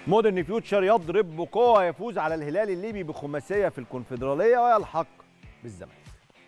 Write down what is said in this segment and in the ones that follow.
مودرن فيوتشر يضرب بقوه يفوز على الهلال الليبي بخماسيه في الكونفدراليه ويلحق بالزمالك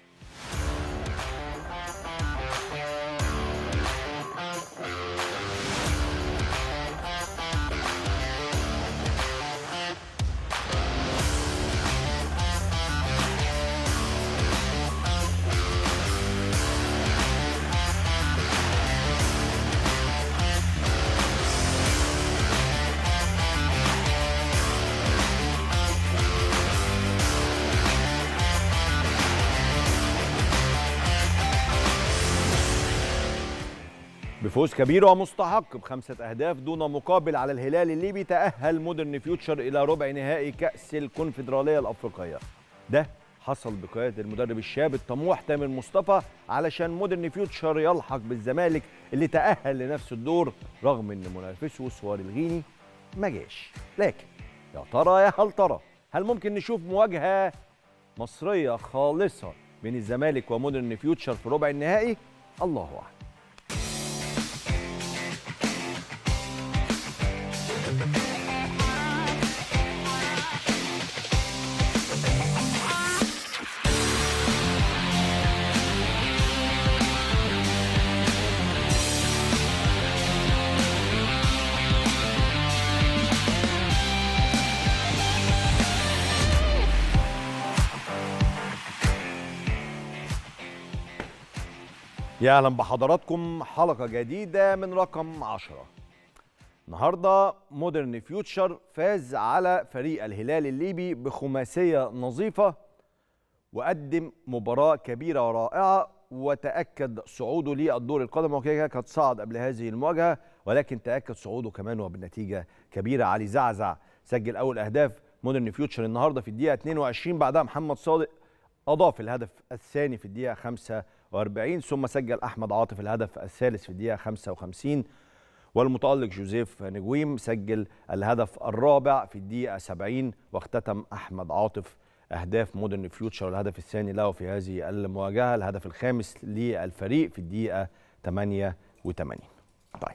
بفوز كبير ومستحق بخمسة أهداف دون مقابل على الهلال الليبي تأهل مودرن فيوتشر إلى ربع نهائي كأس الكونفدرالية الأفريقية ده حصل بقيادة المدرب الشاب الطموح تامر مصطفى علشان مودرن فيوتشر يلحق بالزمالك اللي تأهل لنفس الدور رغم ان منافسه سوار الغيني ما جاش لكن يا ترى يا هل ترى هل ممكن نشوف مواجهة مصرية خالصة بين الزمالك ومودرن فيوتشر في ربع النهائي الله أعلم يا اهلا بحضراتكم حلقه جديده من رقم 10 النهارده مودرن فيوتشر فاز على فريق الهلال الليبي بخماسيه نظيفه وقدم مباراه كبيره ورائعه وتاكد صعوده للدور القادم وكده كان صعد قبل هذه المواجهه ولكن تاكد صعوده كمان وبنتيجه كبيره علي زعزع سجل اول اهداف مودرن فيوتشر النهارده في الدقيقه 22 بعدها محمد صادق اضاف الهدف الثاني في الدقيقه 45 ثم سجل احمد عاطف الهدف الثالث في الدقيقه 55 والمتالق جوزيف نجويم سجل الهدف الرابع في الدقيقه 70 واختتم احمد عاطف اهداف مودرن فيوتشر الهدف الثاني له في هذه المواجهه الهدف الخامس للفريق في الدقيقه 88 طيب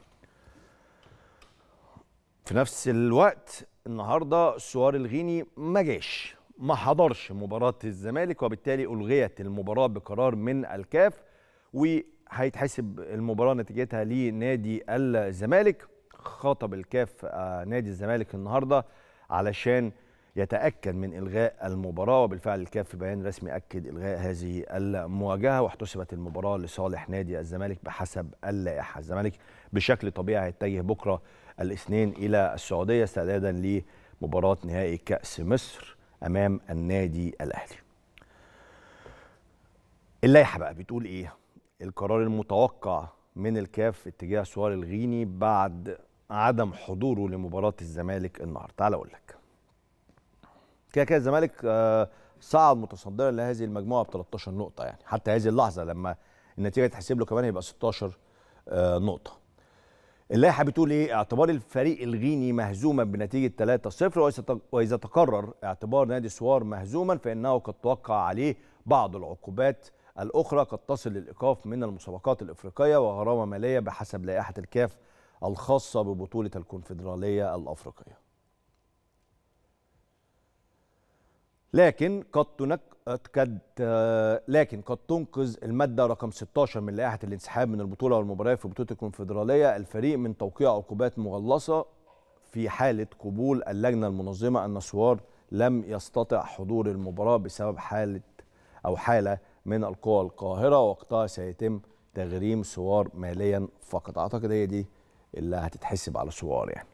في نفس الوقت النهارده سوار الغيني ما جاش ما حضرش مباراة الزمالك وبالتالي ألغيت المباراة بقرار من الكاف وهيتحسب المباراة نتيجتها لنادي الزمالك خاطب الكاف نادي الزمالك النهاردة علشان يتأكد من إلغاء المباراة وبالفعل الكاف في بيان رسمي أكد إلغاء هذه المواجهة واحتسبت المباراة لصالح نادي الزمالك بحسب اللائحة الزمالك بشكل طبيعي هيتجه بكرة الاثنين إلى السعودية استعدادا لمباراة نهائي كأس مصر امام النادي الاهلي. اللائحه بقى بتقول ايه؟ القرار المتوقع من الكاف اتجاه سوار الغيني بعد عدم حضوره لمباراه الزمالك النهارده، تعال اقول لك. كده كده الزمالك صعد متصدرا لهذه المجموعه ب 13 نقطه يعني حتى هذه اللحظه لما النتيجه تحسب له كمان هيبقى 16 نقطه. اللائحه بتقول ايه اعتبار الفريق الغيني مهزوما بنتيجه 3-0 واذا تقرر اعتبار نادي سوار مهزوما فانه قد توقع عليه بعض العقوبات الاخرى قد تصل للايقاف من المسابقات الافريقيه وغرامه ماليه بحسب لائحه الكاف الخاصه ببطوله الكونفدراليه الافريقيه. لكن قد تنك قد لكن قد تنقذ الماده رقم 16 من لائحه الانسحاب من البطوله والمباريات في بطوله الكونفدراليه الفريق من توقيع عقوبات مغلظه في حاله قبول اللجنه المنظمه ان سوار لم يستطع حضور المباراه بسبب حاله او حاله من القوى القاهره وقتها سيتم تغريم سوار ماليا فقط اعتقد هي دي اللي هتتحسب على سوار يعني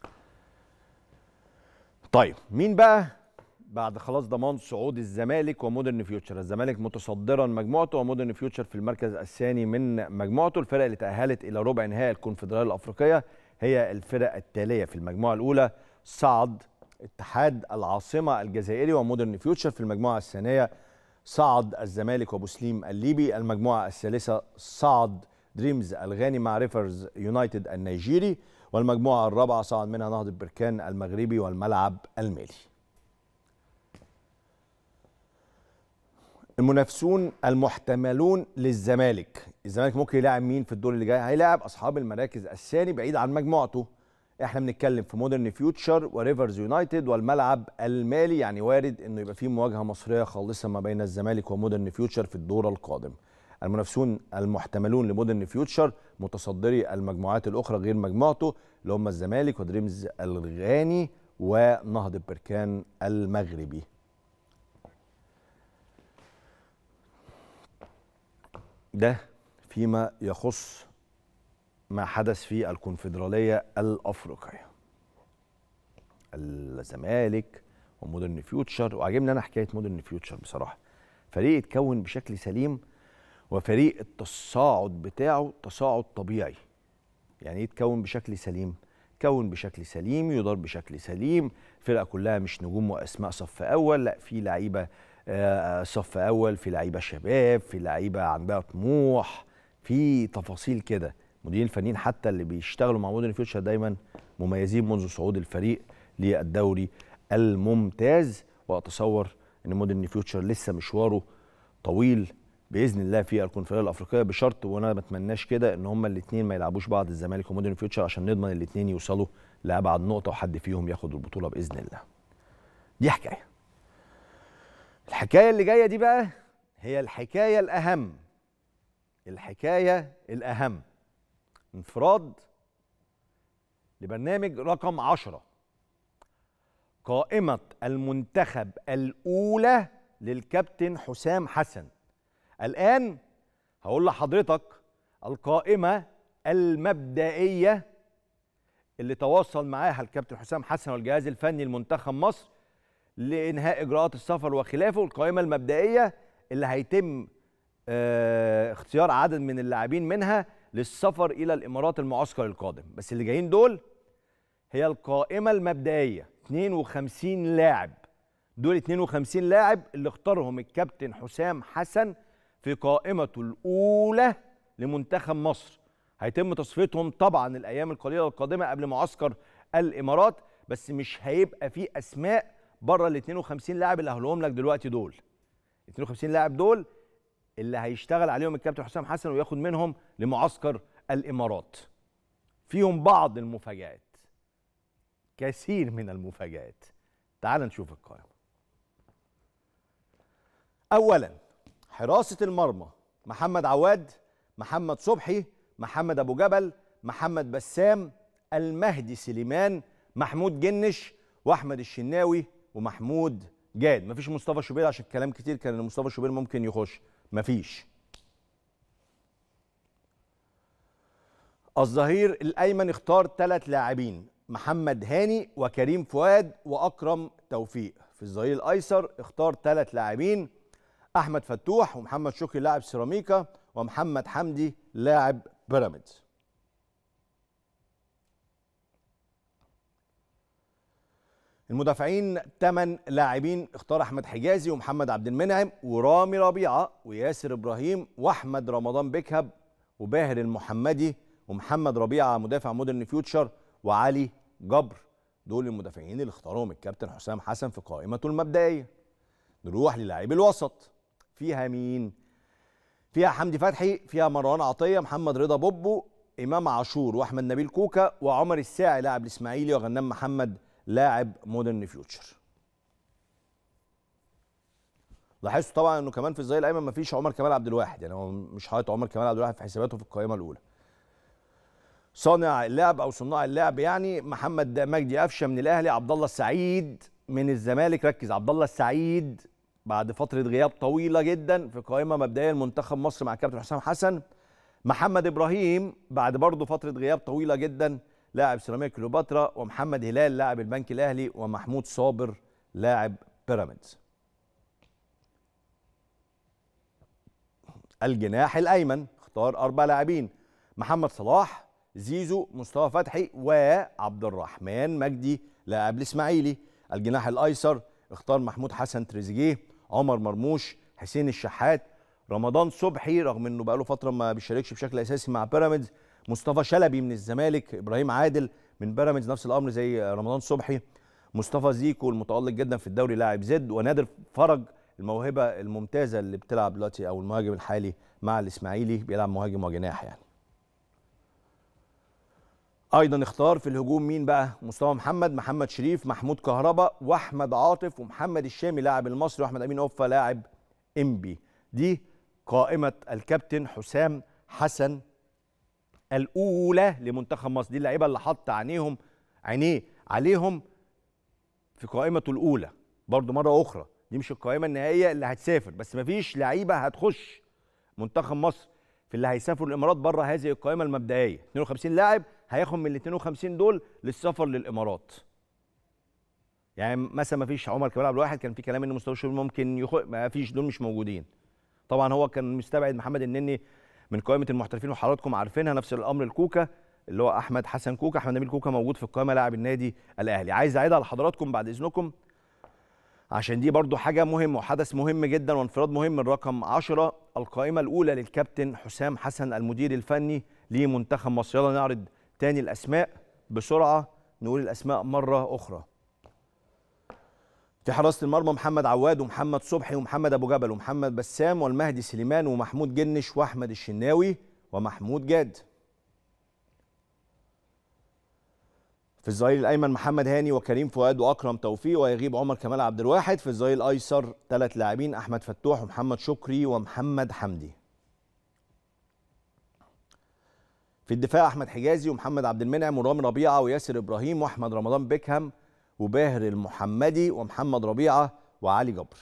طيب مين بقى بعد خلاص ضمان صعود الزمالك ومودرن فيوتشر الزمالك متصدرا مجموعته ومودرن فيوتشر في المركز الثاني من مجموعته الفرق اللي تأهلت إلى ربع نهائي الكونفدرالية الأفريقية هي الفرق التالية في المجموعة الأولى صعد اتحاد العاصمة الجزائري ومودرن فيوتشر في المجموعة الثانية صعد الزمالك وبوسليم الليبي المجموعة الثالثة صعد دريمز الغاني مع ريفرز يونايتد النيجيري والمجموعة الرابعة صعد منها نهضة بركان المغربي والملعب المالي المنافسون المحتملون للزمالك الزمالك ممكن يلاعب مين في الدور اللي جاي هيلاعب اصحاب المراكز الثاني بعيد عن مجموعته احنا بنتكلم في مودرن فيوتشر وريفرز يونايتد والملعب المالي يعني وارد انه يبقى في مواجهه مصريه خالصه ما بين الزمالك ومودرن فيوتشر في الدور القادم المنافسون المحتملون لمودرن فيوتشر متصدري المجموعات الاخرى غير مجموعته اللي هم الزمالك ودريمز الغاني ونهضه بركان المغربي ده فيما يخص ما حدث في الكونفدراليه الافريقيه الزمالك ومودرن فيوتشر وعجبني انا حكايه مودرن فيوتشر بصراحه فريق اتكون بشكل سليم وفريق التصاعد بتاعه تصاعد طبيعي يعني ايه يتكون بشكل سليم تكون بشكل سليم يدار بشكل سليم الفرقه كلها مش نجوم واسماء صف اول لا في لعيبه آه، صف اول في لعيبه شباب في لعيبه عندها طموح في تفاصيل كده المديرين الفنيين حتى اللي بيشتغلوا مع مودرن فيوتشر دايما مميزين منذ صعود الفريق للدوري الممتاز واتصور ان مودرن فيوتشر لسه مشواره طويل باذن الله في الكونفدراليه الافريقيه بشرط وانا ما اتمناش كده ان هما الاثنين ما يلعبوش بعض الزمالك ومودرن فيوتشر عشان نضمن الاثنين يوصلوا لابعد نقطه وحد فيهم ياخد البطوله باذن الله. دي حكايه. الحكايه اللي جايه دي بقى هي الحكايه الاهم. الحكايه الاهم. انفراد لبرنامج رقم عشرة قائمة المنتخب الأولى للكابتن حسام حسن الآن هقول لحضرتك القائمة المبدئية اللي تواصل معاها الكابتن حسام حسن والجهاز الفني لمنتخب مصر لإنهاء إجراءات السفر وخلافه القائمة المبدئية اللي هيتم اه اختيار عدد من اللاعبين منها للسفر إلى الإمارات المعسكر القادم بس اللي جايين دول هي القائمة المبدئية 52 لاعب دول 52 لاعب اللي اختارهم الكابتن حسام حسن في قائمته الأولى لمنتخب مصر هيتم تصفيتهم طبعا الأيام القليلة القادمة قبل معسكر الإمارات بس مش هيبقى في أسماء بره ال 52 لاعب اللي هقولهم لك دلوقتي دول 52 لاعب دول اللي هيشتغل عليهم الكابتن حسام حسن وياخد منهم لمعسكر الإمارات فيهم بعض المفاجآت كثير من المفاجآت تعال نشوف القائمة أولاً حراسة المرمى محمد عواد محمد صبحي محمد أبو جبل محمد بسام المهدي سليمان محمود جنش وأحمد الشناوي ومحمود جاد مفيش مصطفى شوبير عشان كلام كتير كان مصطفى شوبير ممكن يخش مفيش الظهير الأيمن اختار ثلاث لاعبين محمد هاني وكريم فؤاد وأكرم توفيق في الظهير الأيسر اختار ثلاث لاعبين احمد فتوح ومحمد شكري لاعب سيراميكا ومحمد حمدي لاعب بيراميدز المدافعين ثمان لاعبين اختار احمد حجازي ومحمد عبد المنعم ورامي ربيعه وياسر ابراهيم واحمد رمضان بيكهب وباهر المحمدي ومحمد ربيعه مدافع مودرن فيوتشر وعلي جبر دول المدافعين اللي اختارهم الكابتن حسام حسن في قائمته المبدئيه نروح للاعبي الوسط فيها مين فيها حمدي فتحي فيها مروان عطيه محمد رضا بوبو امام عاشور واحمد نبيل كوكا وعمر الساعي لاعب الاسماعيلي وغنام محمد لاعب مودرن فيوتشر لاحظتوا طبعا انه كمان في الظهير الايمن مفيش عمر كمال عبد الواحد يعني هو مش حاطط عمر كمال عبد الواحد في حساباته في القائمه الاولى صانع اللعب او صناع اللعب يعني محمد مجدي قفشه من الاهلي عبد الله السعيد من الزمالك ركز عبد الله السعيد بعد فتره غياب طويله جدا في قائمه مبدئيه لمنتخب مصر مع الكابتن حسام حسن محمد ابراهيم بعد برضه فتره غياب طويله جدا لاعب سيراميكا كليوباترا ومحمد هلال لاعب البنك الاهلي ومحمود صابر لاعب بيراميدز الجناح الايمن اختار اربع لاعبين محمد صلاح زيزو مصطفى فتحي وعبد الرحمن مجدي لاعب الاسماعيلي الجناح الايسر اختار محمود حسن تريزيجيه عمر مرموش حسين الشحات رمضان صبحي رغم انه بقاله فتره ما بيشاركش بشكل اساسي مع بيراميدز مصطفى شلبي من الزمالك ابراهيم عادل من بيراميدز نفس الامر زي رمضان صبحي مصطفى زيكو المتالق جدا في الدوري لاعب زد ونادر فرج الموهبه الممتازه اللي بتلعب دلوقتي او المهاجم الحالي مع الاسماعيلي بيلعب مهاجم وجناح يعني ايضا اختار في الهجوم مين بقى مصطفى محمد محمد شريف محمود كهربا واحمد عاطف ومحمد الشامي لاعب المصري واحمد امين اوفا لاعب انبي دي قائمه الكابتن حسام حسن الاولى لمنتخب مصر دي اللعيبه اللي حط عينيهم عينيه عليهم في قائمته الاولى برضو مره اخرى دي مش القائمه النهائيه اللي هتسافر بس مفيش لعيبه هتخش منتخب مصر في اللي هيسافروا الامارات بره هذه القائمه المبدئيه 52 لاعب هياخد من ال 52 دول للسفر للامارات يعني مثلا ما فيش عمر كمال عبد الواحد كان في كلام ان مستوى الشغل ممكن يخ... ما فيش دول مش موجودين طبعا هو كان مستبعد محمد النني من قائمه المحترفين وحضراتكم عارفينها نفس الامر الكوكا اللي هو احمد حسن كوكا احمد نبيل كوكا موجود في القائمه لاعب النادي الاهلي عايز اعيدها لحضراتكم بعد اذنكم عشان دي برضو حاجه مهمه وحدث مهم جدا وانفراد مهم من رقم 10 القائمه الاولى للكابتن حسام حسن المدير الفني لمنتخب مصر يلا نعرض تاني الاسماء بسرعه نقول الاسماء مره اخرى في حراسه المرمى محمد عواد ومحمد صبحي ومحمد ابو جبل ومحمد بسام والمهدي سليمان ومحمود جنش واحمد الشناوي ومحمود جاد في الظهير الايمن محمد هاني وكريم فؤاد واكرم توفيق ويغيب عمر كمال عبد الواحد في الظهير الايسر ثلاث لاعبين احمد فتوح ومحمد شكري ومحمد حمدي في الدفاع احمد حجازي ومحمد عبد المنعم ورامي ربيعه وياسر ابراهيم واحمد رمضان بيكهام وباهر المحمدي ومحمد ربيعه وعلي جبر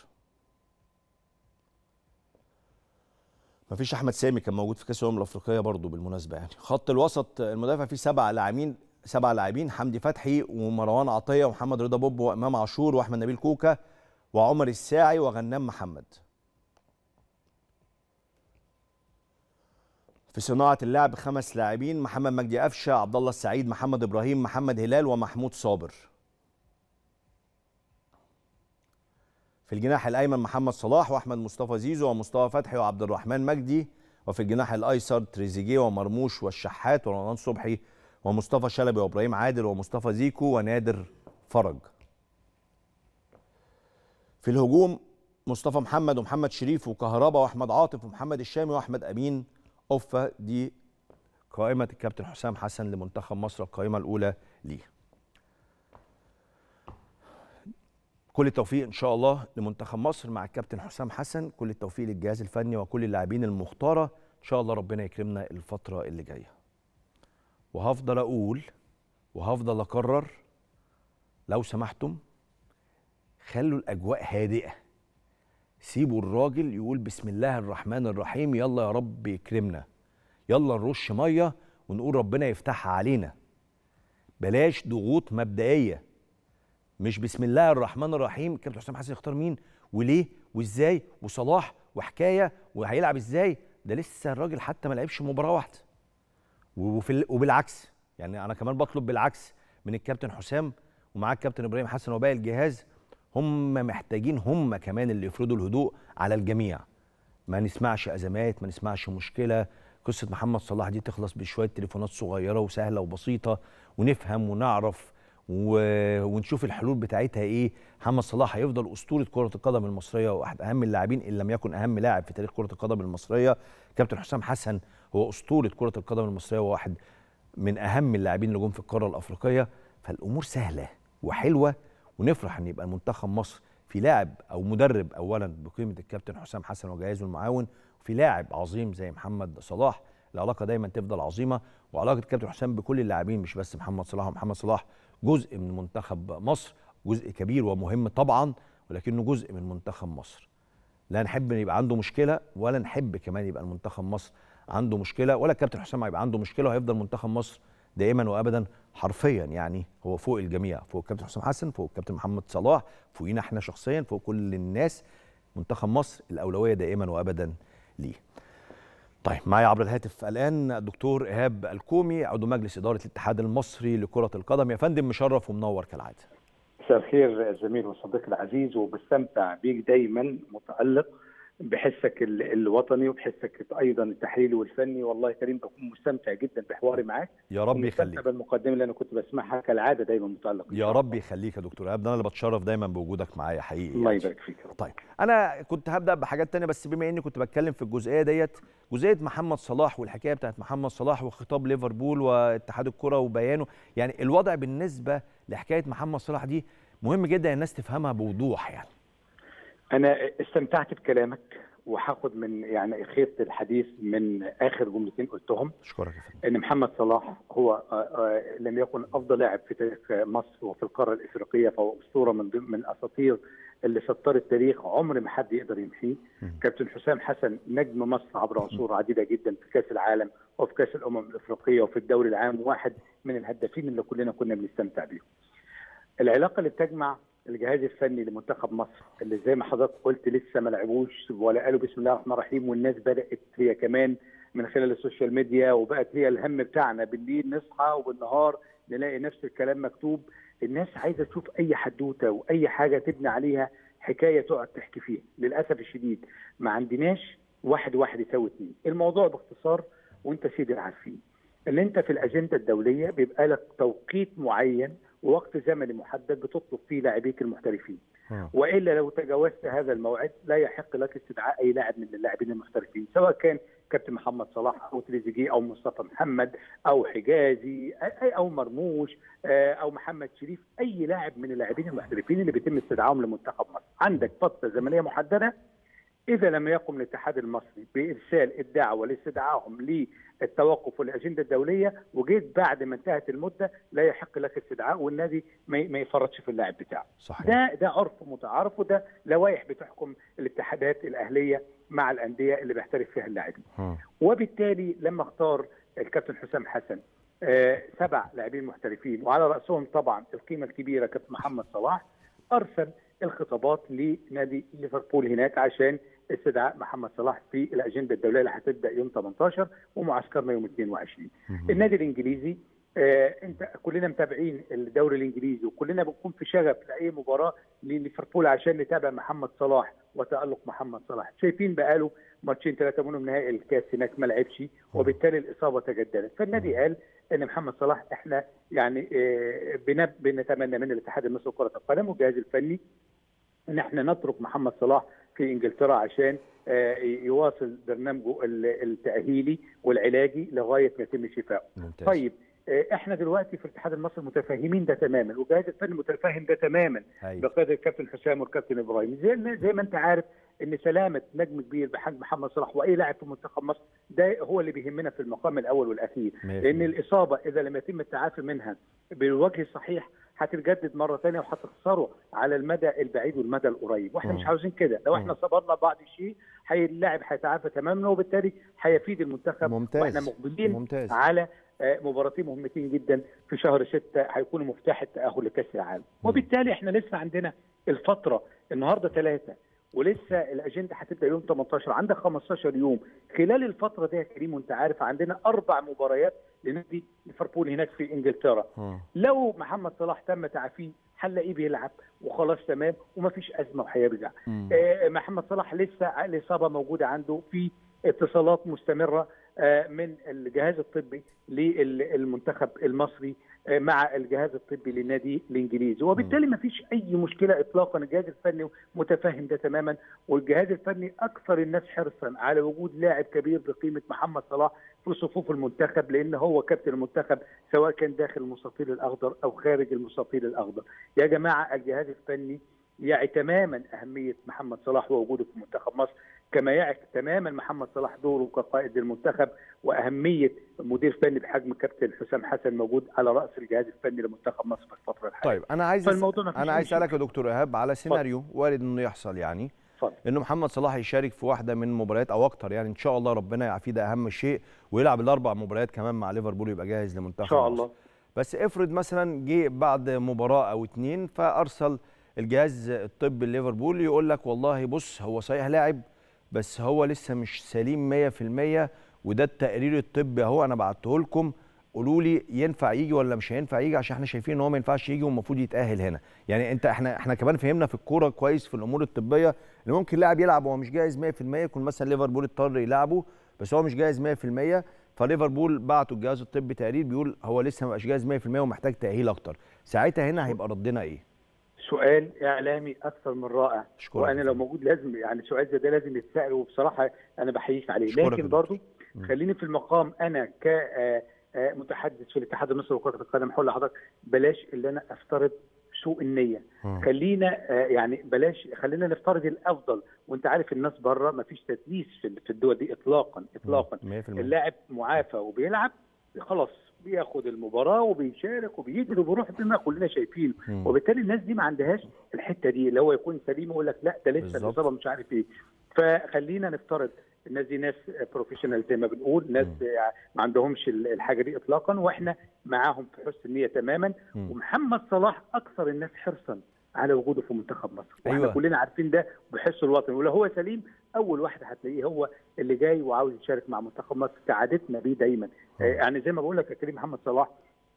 مفيش احمد سامي كان موجود في كاس الامم الافريقيه برضه بالمناسبه يعني خط الوسط المدافع فيه سبع لاعبين سبع لاعبين حمدي فتحي ومروان عطيه ومحمد رضا بوب وامام عاشور واحمد نبيل كوكا وعمر الساعي وغنام محمد في صناعه اللعب خمس لاعبين محمد مجدي قفشه عبد الله السعيد محمد ابراهيم محمد هلال ومحمود صابر في الجناح الايمن محمد صلاح واحمد مصطفى زيزو ومصطفى فتحي وعبد الرحمن مجدي وفي الجناح الايسر تريزيجيه ومرموش والشحات ورمضان صبحي ومصطفى شلبي وابراهيم عادل ومصطفى زيكو ونادر فرج في الهجوم مصطفى محمد ومحمد شريف وكهربا واحمد عاطف ومحمد الشامي واحمد امين اوفا دي قائمه الكابتن حسام حسن لمنتخب مصر القائمه الاولى ليه كل التوفيق ان شاء الله لمنتخب مصر مع الكابتن حسام حسن كل التوفيق للجهاز الفني وكل اللاعبين المختاره ان شاء الله ربنا يكرمنا الفتره اللي جايه وهفضل اقول وهفضل اكرر لو سمحتم خلوا الاجواء هادئه سيبوا الراجل يقول بسم الله الرحمن الرحيم يلا يا رب يكرمنا يلا نرش ميه ونقول ربنا يفتحها علينا بلاش ضغوط مبدئيه مش بسم الله الرحمن الرحيم كابتن حسام حسن يختار مين وليه وازاي وصلاح وحكايه وهيلعب ازاي ده لسه الراجل حتى ما لعبش مباراه واحده وفي وبالعكس يعني انا كمان بطلب بالعكس من الكابتن حسام ومعاه الكابتن ابراهيم حسن وباقي الجهاز هم محتاجين هم كمان اللي يفرضوا الهدوء على الجميع ما نسمعش ازمات ما نسمعش مشكله قصه محمد صلاح دي تخلص بشويه تليفونات صغيره وسهله وبسيطه ونفهم ونعرف و... ونشوف الحلول بتاعتها ايه محمد صلاح هيفضل اسطوره كره القدم المصريه واحد اهم اللاعبين ان لم يكن اهم لاعب في تاريخ كره القدم المصريه كابتن حسام حسن هو اسطوره كره القدم المصريه وواحد من اهم اللاعبين اللي جم في القاره الافريقيه فالامور سهله وحلوه ونفرح ان يبقى منتخب مصر في لاعب او مدرب اولا بقيمه الكابتن حسام حسن وجهازه المعاون وفي لاعب عظيم زي محمد صلاح العلاقه دايما تفضل عظيمه وعلاقه الكابتن حسام بكل اللاعبين مش بس محمد صلاح ومحمد صلاح جزء من منتخب مصر جزء كبير ومهم طبعا ولكنه جزء من منتخب مصر لا نحب ان يبقى عنده مشكله ولا نحب كمان يبقى المنتخب مصر عنده مشكله ولا الكابتن حسام هيبقى عنده مشكله وهيفضل منتخب مصر دائما وابدا حرفيا يعني هو فوق الجميع فوق الكابتن حسام حسن فوق الكابتن محمد صلاح فوقينا احنا شخصيا فوق كل الناس منتخب مصر الاولويه دائما وابدا ليه طيب معايا عبر الهاتف الان الدكتور ايهاب الكومي عضو مجلس اداره الاتحاد المصري لكره القدم يا فندم مشرف ومنور كالعاده مساء الخير زميل وصديقي العزيز وبستمتع بيك دايما متالق بحسك ال- الوطني وبحسك ايضا التحليلي والفني والله يا كريم بكون مستمتع جدا بحواري معاك يا رب ومستمتع يخليك بالمقدمه اللي انا كنت بسمعها كالعاده دايما متالق إن يا شاء رب الله. يخليك يا دكتور ايهاب ده انا اللي بتشرف دايما بوجودك معايا حقيقي الله يعني. يبارك فيك يا رب. طيب انا كنت هبدا بحاجات تانية بس بما اني كنت بتكلم في الجزئيه ديت جزئيه محمد صلاح والحكايه بتاعت محمد صلاح وخطاب ليفربول واتحاد الكره وبيانه يعني الوضع بالنسبه لحكايه محمد صلاح دي مهم جدا الناس تفهمها بوضوح يعني انا استمتعت بكلامك وهاخد من يعني خيط الحديث من اخر جملتين قلتهم اشكرك يا فندم ان محمد صلاح هو آه، آه، لم يكن افضل لاعب في تاريخ مصر وفي القاره الافريقيه فهو اسطوره من ضمن من اساطير اللي سطر التاريخ عمر ما حد يقدر يمحيه مم. كابتن حسام حسن نجم مصر عبر عصور عديده جدا في كاس العالم وفي كاس الامم الافريقيه وفي الدوري العام واحد من الهدافين اللي كلنا كنا بنستمتع بيهم العلاقه اللي بتجمع الجهاز الفني لمنتخب مصر اللي زي ما حضرتك قلت لسه ما لعبوش ولا قالوا بسم الله الرحمن الرحيم والناس بدات هي كمان من خلال السوشيال ميديا وبقت هي الهم بتاعنا بالليل نصحى وبالنهار نلاقي نفس الكلام مكتوب الناس عايزه تشوف اي حدوته واي حاجه تبني عليها حكايه تقعد تحكي فيها للاسف الشديد ما عندناش واحد واحد يساوي اثنين الموضوع باختصار وانت سيدي العارفين ان انت في الاجنده الدوليه بيبقى لك توقيت معين ووقت زمني محدد بتطلب فيه لاعبيك المحترفين مم. والا لو تجاوزت هذا الموعد لا يحق لك استدعاء اي لاعب من اللاعبين المحترفين سواء كان كابتن محمد صلاح او تريزيجيه او مصطفى محمد او حجازي أي او مرموش آه، او محمد شريف اي لاعب من اللاعبين المحترفين اللي بيتم استدعائهم لمنتخب مصر عندك فتره زمنيه محدده اذا لم يقم الاتحاد المصري بارسال الدعوه لاستدعائهم للتوقف والاجنده الدوليه وجيت بعد ما انتهت المده لا يحق لك استدعاء والنادي ما ما يفرطش في اللاعب بتاعه صحيح ده ده عرف متعارف وده لوائح بتحكم الاتحادات الاهليه مع الانديه اللي بيحترف فيها اللاعبين مم. وبالتالي لما اختار الكابتن حسام حسن آه، سبع لاعبين محترفين وعلى راسهم طبعا القيمه الكبيره كابتن محمد صلاح ارسل الخطابات لنادي ليفربول هناك عشان استدعاء محمد صلاح في الاجنده الدوليه اللي هتبدا يوم 18 ومعسكرنا يوم 22 مم. النادي الانجليزي آه انت كلنا متابعين الدوري الانجليزي وكلنا بنكون في شغف لاي مباراه لليفربول عشان نتابع محمد صلاح وتالق محمد صلاح شايفين بقاله ماتشين ثلاثه منهم نهائي الكاس هناك ما لعبش وبالتالي الاصابه تجددت فالنادي قال ان محمد صلاح احنا يعني آه، بنب- بنتمنى من الاتحاد المصري لكره القدم والجهاز الفني ان احنا نترك محمد صلاح في انجلترا عشان آه، يواصل برنامجه ال- التاهيلي والعلاجي لغايه ما يتم شفائه. ممتاز طيب آه، احنا دلوقتي في الاتحاد المصري متفاهمين ده تماما والجهاز الفني متفاهم ده تماما هاي. بقياده الكابتن حسام والكابتن ابراهيم زي ما زي ما انت عارف ان سلامه نجم كبير بحجم محمد صلاح واي لاعب في منتخب مصر ده هو اللي بيهمنا في المقام الاول والاخير مية في لان المية. الاصابه اذا لم يتم التعافي منها بالوجه الصحيح هتتجدد مره ثانيه وهتخسره على المدى البعيد والمدى القريب واحنا مم. مش عاوزين كده لو احنا مم. صبرنا بعض الشيء هي اللاعب هيتعافى تماما وبالتالي هيفيد المنتخب ممتاز. واحنا مقبلين ممتاز. على آه، مباراتين مهمتين جدا في شهر ستة هيكونوا مفتاح التأهل لكأس العالم وبالتالي احنا لسه عندنا الفترة النهاردة ثلاثة ولسه الأجندة هتبدأ يوم 18 عندك 15 يوم خلال الفترة دي يا كريم وانت عارف عندنا أربع مباريات لنادي ليفربول هناك في إنجلترا مم. لو محمد صلاح تم تعافيه هنلاقيه بيلعب وخلاص تمام ومفيش أزمة وهيرجع مم. آه، محمد صلاح لسه الاصابه موجوده عنده في اتصالات مستمره آه، من الجهاز الطبي للمنتخب المصري آه، مع الجهاز الطبي للنادي الانجليزي وبالتالي ما فيش اي مشكله اطلاقا الجهاز الفني متفاهم ده تماما والجهاز الفني اكثر الناس حرصا على وجود لاعب كبير بقيمه محمد صلاح في صفوف المنتخب لان هو كابتن المنتخب سواء كان داخل المستطيل الاخضر او خارج المستطيل الاخضر يا جماعه الجهاز الفني يعي تماما اهميه محمد صلاح ووجوده في منتخب مصر كما يعي تماما محمد صلاح دوره كقائد للمنتخب واهميه مدير فني بحجم كابتن حسام حسن موجود على راس الجهاز الفني لمنتخب مصر في الفتره الحاليه. طيب انا عايز فالموضوع ما فيش انا أي عايز شيء. اسالك يا دكتور ايهاب على سيناريو وارد انه يحصل يعني اتفضل. انه محمد صلاح يشارك في واحده من المباريات او اكتر يعني ان شاء الله ربنا يعافيه ده اهم شيء ويلعب الاربع مباريات كمان مع ليفربول يبقى جاهز لمنتخب ان شاء مصر. الله بس افرض مثلا جه بعد مباراه او اتنين فارسل الجهاز الطبي ليفربول يقول لك والله بص هو صحيح لاعب بس هو لسه مش سليم 100% وده التقرير الطبي اهو انا بعته لكم قولوا لي ينفع يجي ولا مش هينفع يجي عشان احنا شايفين ان هو ما ينفعش يجي والمفروض يتاهل هنا يعني انت احنا احنا كمان فهمنا في الكوره كويس في الامور الطبيه ان ممكن لاعب يلعب وهو مش جاهز 100% يكون مثلا ليفربول اضطر يلعبه بس هو مش جاهز 100% فليفربول بعتوا الجهاز الطبي تقرير بيقول هو لسه ما بقاش جاهز 100% ومحتاج تاهيل اكتر ساعتها هنا هيبقى ردنا ايه سؤال اعلامي اكثر من رائع أشكرك. وانا لو موجود لازم يعني سؤال زي ده لازم يتسال وبصراحه انا بحييك عليه أشكرك يا لكن دكتور. برضو خليني في المقام انا ك آه، آه، متحدث في الاتحاد المصري لكره القدم هقول لحضرتك بلاش اللي انا افترض سوء النيه مم. خلينا آه، يعني بلاش خلينا نفترض الافضل وانت عارف الناس بره ما فيش تدليس في في الدول دي اطلاقا اطلاقا 100% اللاعب معافى وبيلعب خلاص بياخد المباراه وبيشارك وبيجري وبيروح زي ما كلنا شايفين مم. وبالتالي الناس دي ما عندهاش الحته دي اللي هو يكون سليم ويقول لك لا ده لسه بالظبط. الاصابه مش عارف ايه فخلينا نفترض الناس دي ناس بروفيشنال زي ما بنقول ناس ما عندهمش ال- الحاجه دي اطلاقا واحنا معاهم في حسن النيه تماما مم. ومحمد صلاح اكثر الناس حرصا على وجوده في منتخب مصر واحنا أيوة. كلنا عارفين ده بحس الوطني ولو هو سليم اول واحد هتلاقيه هو اللي جاي وعاوز يشارك مع منتخب مصر كعادتنا بيه دايما آه، يعني زي ما بقول لك يا كريم محمد صلاح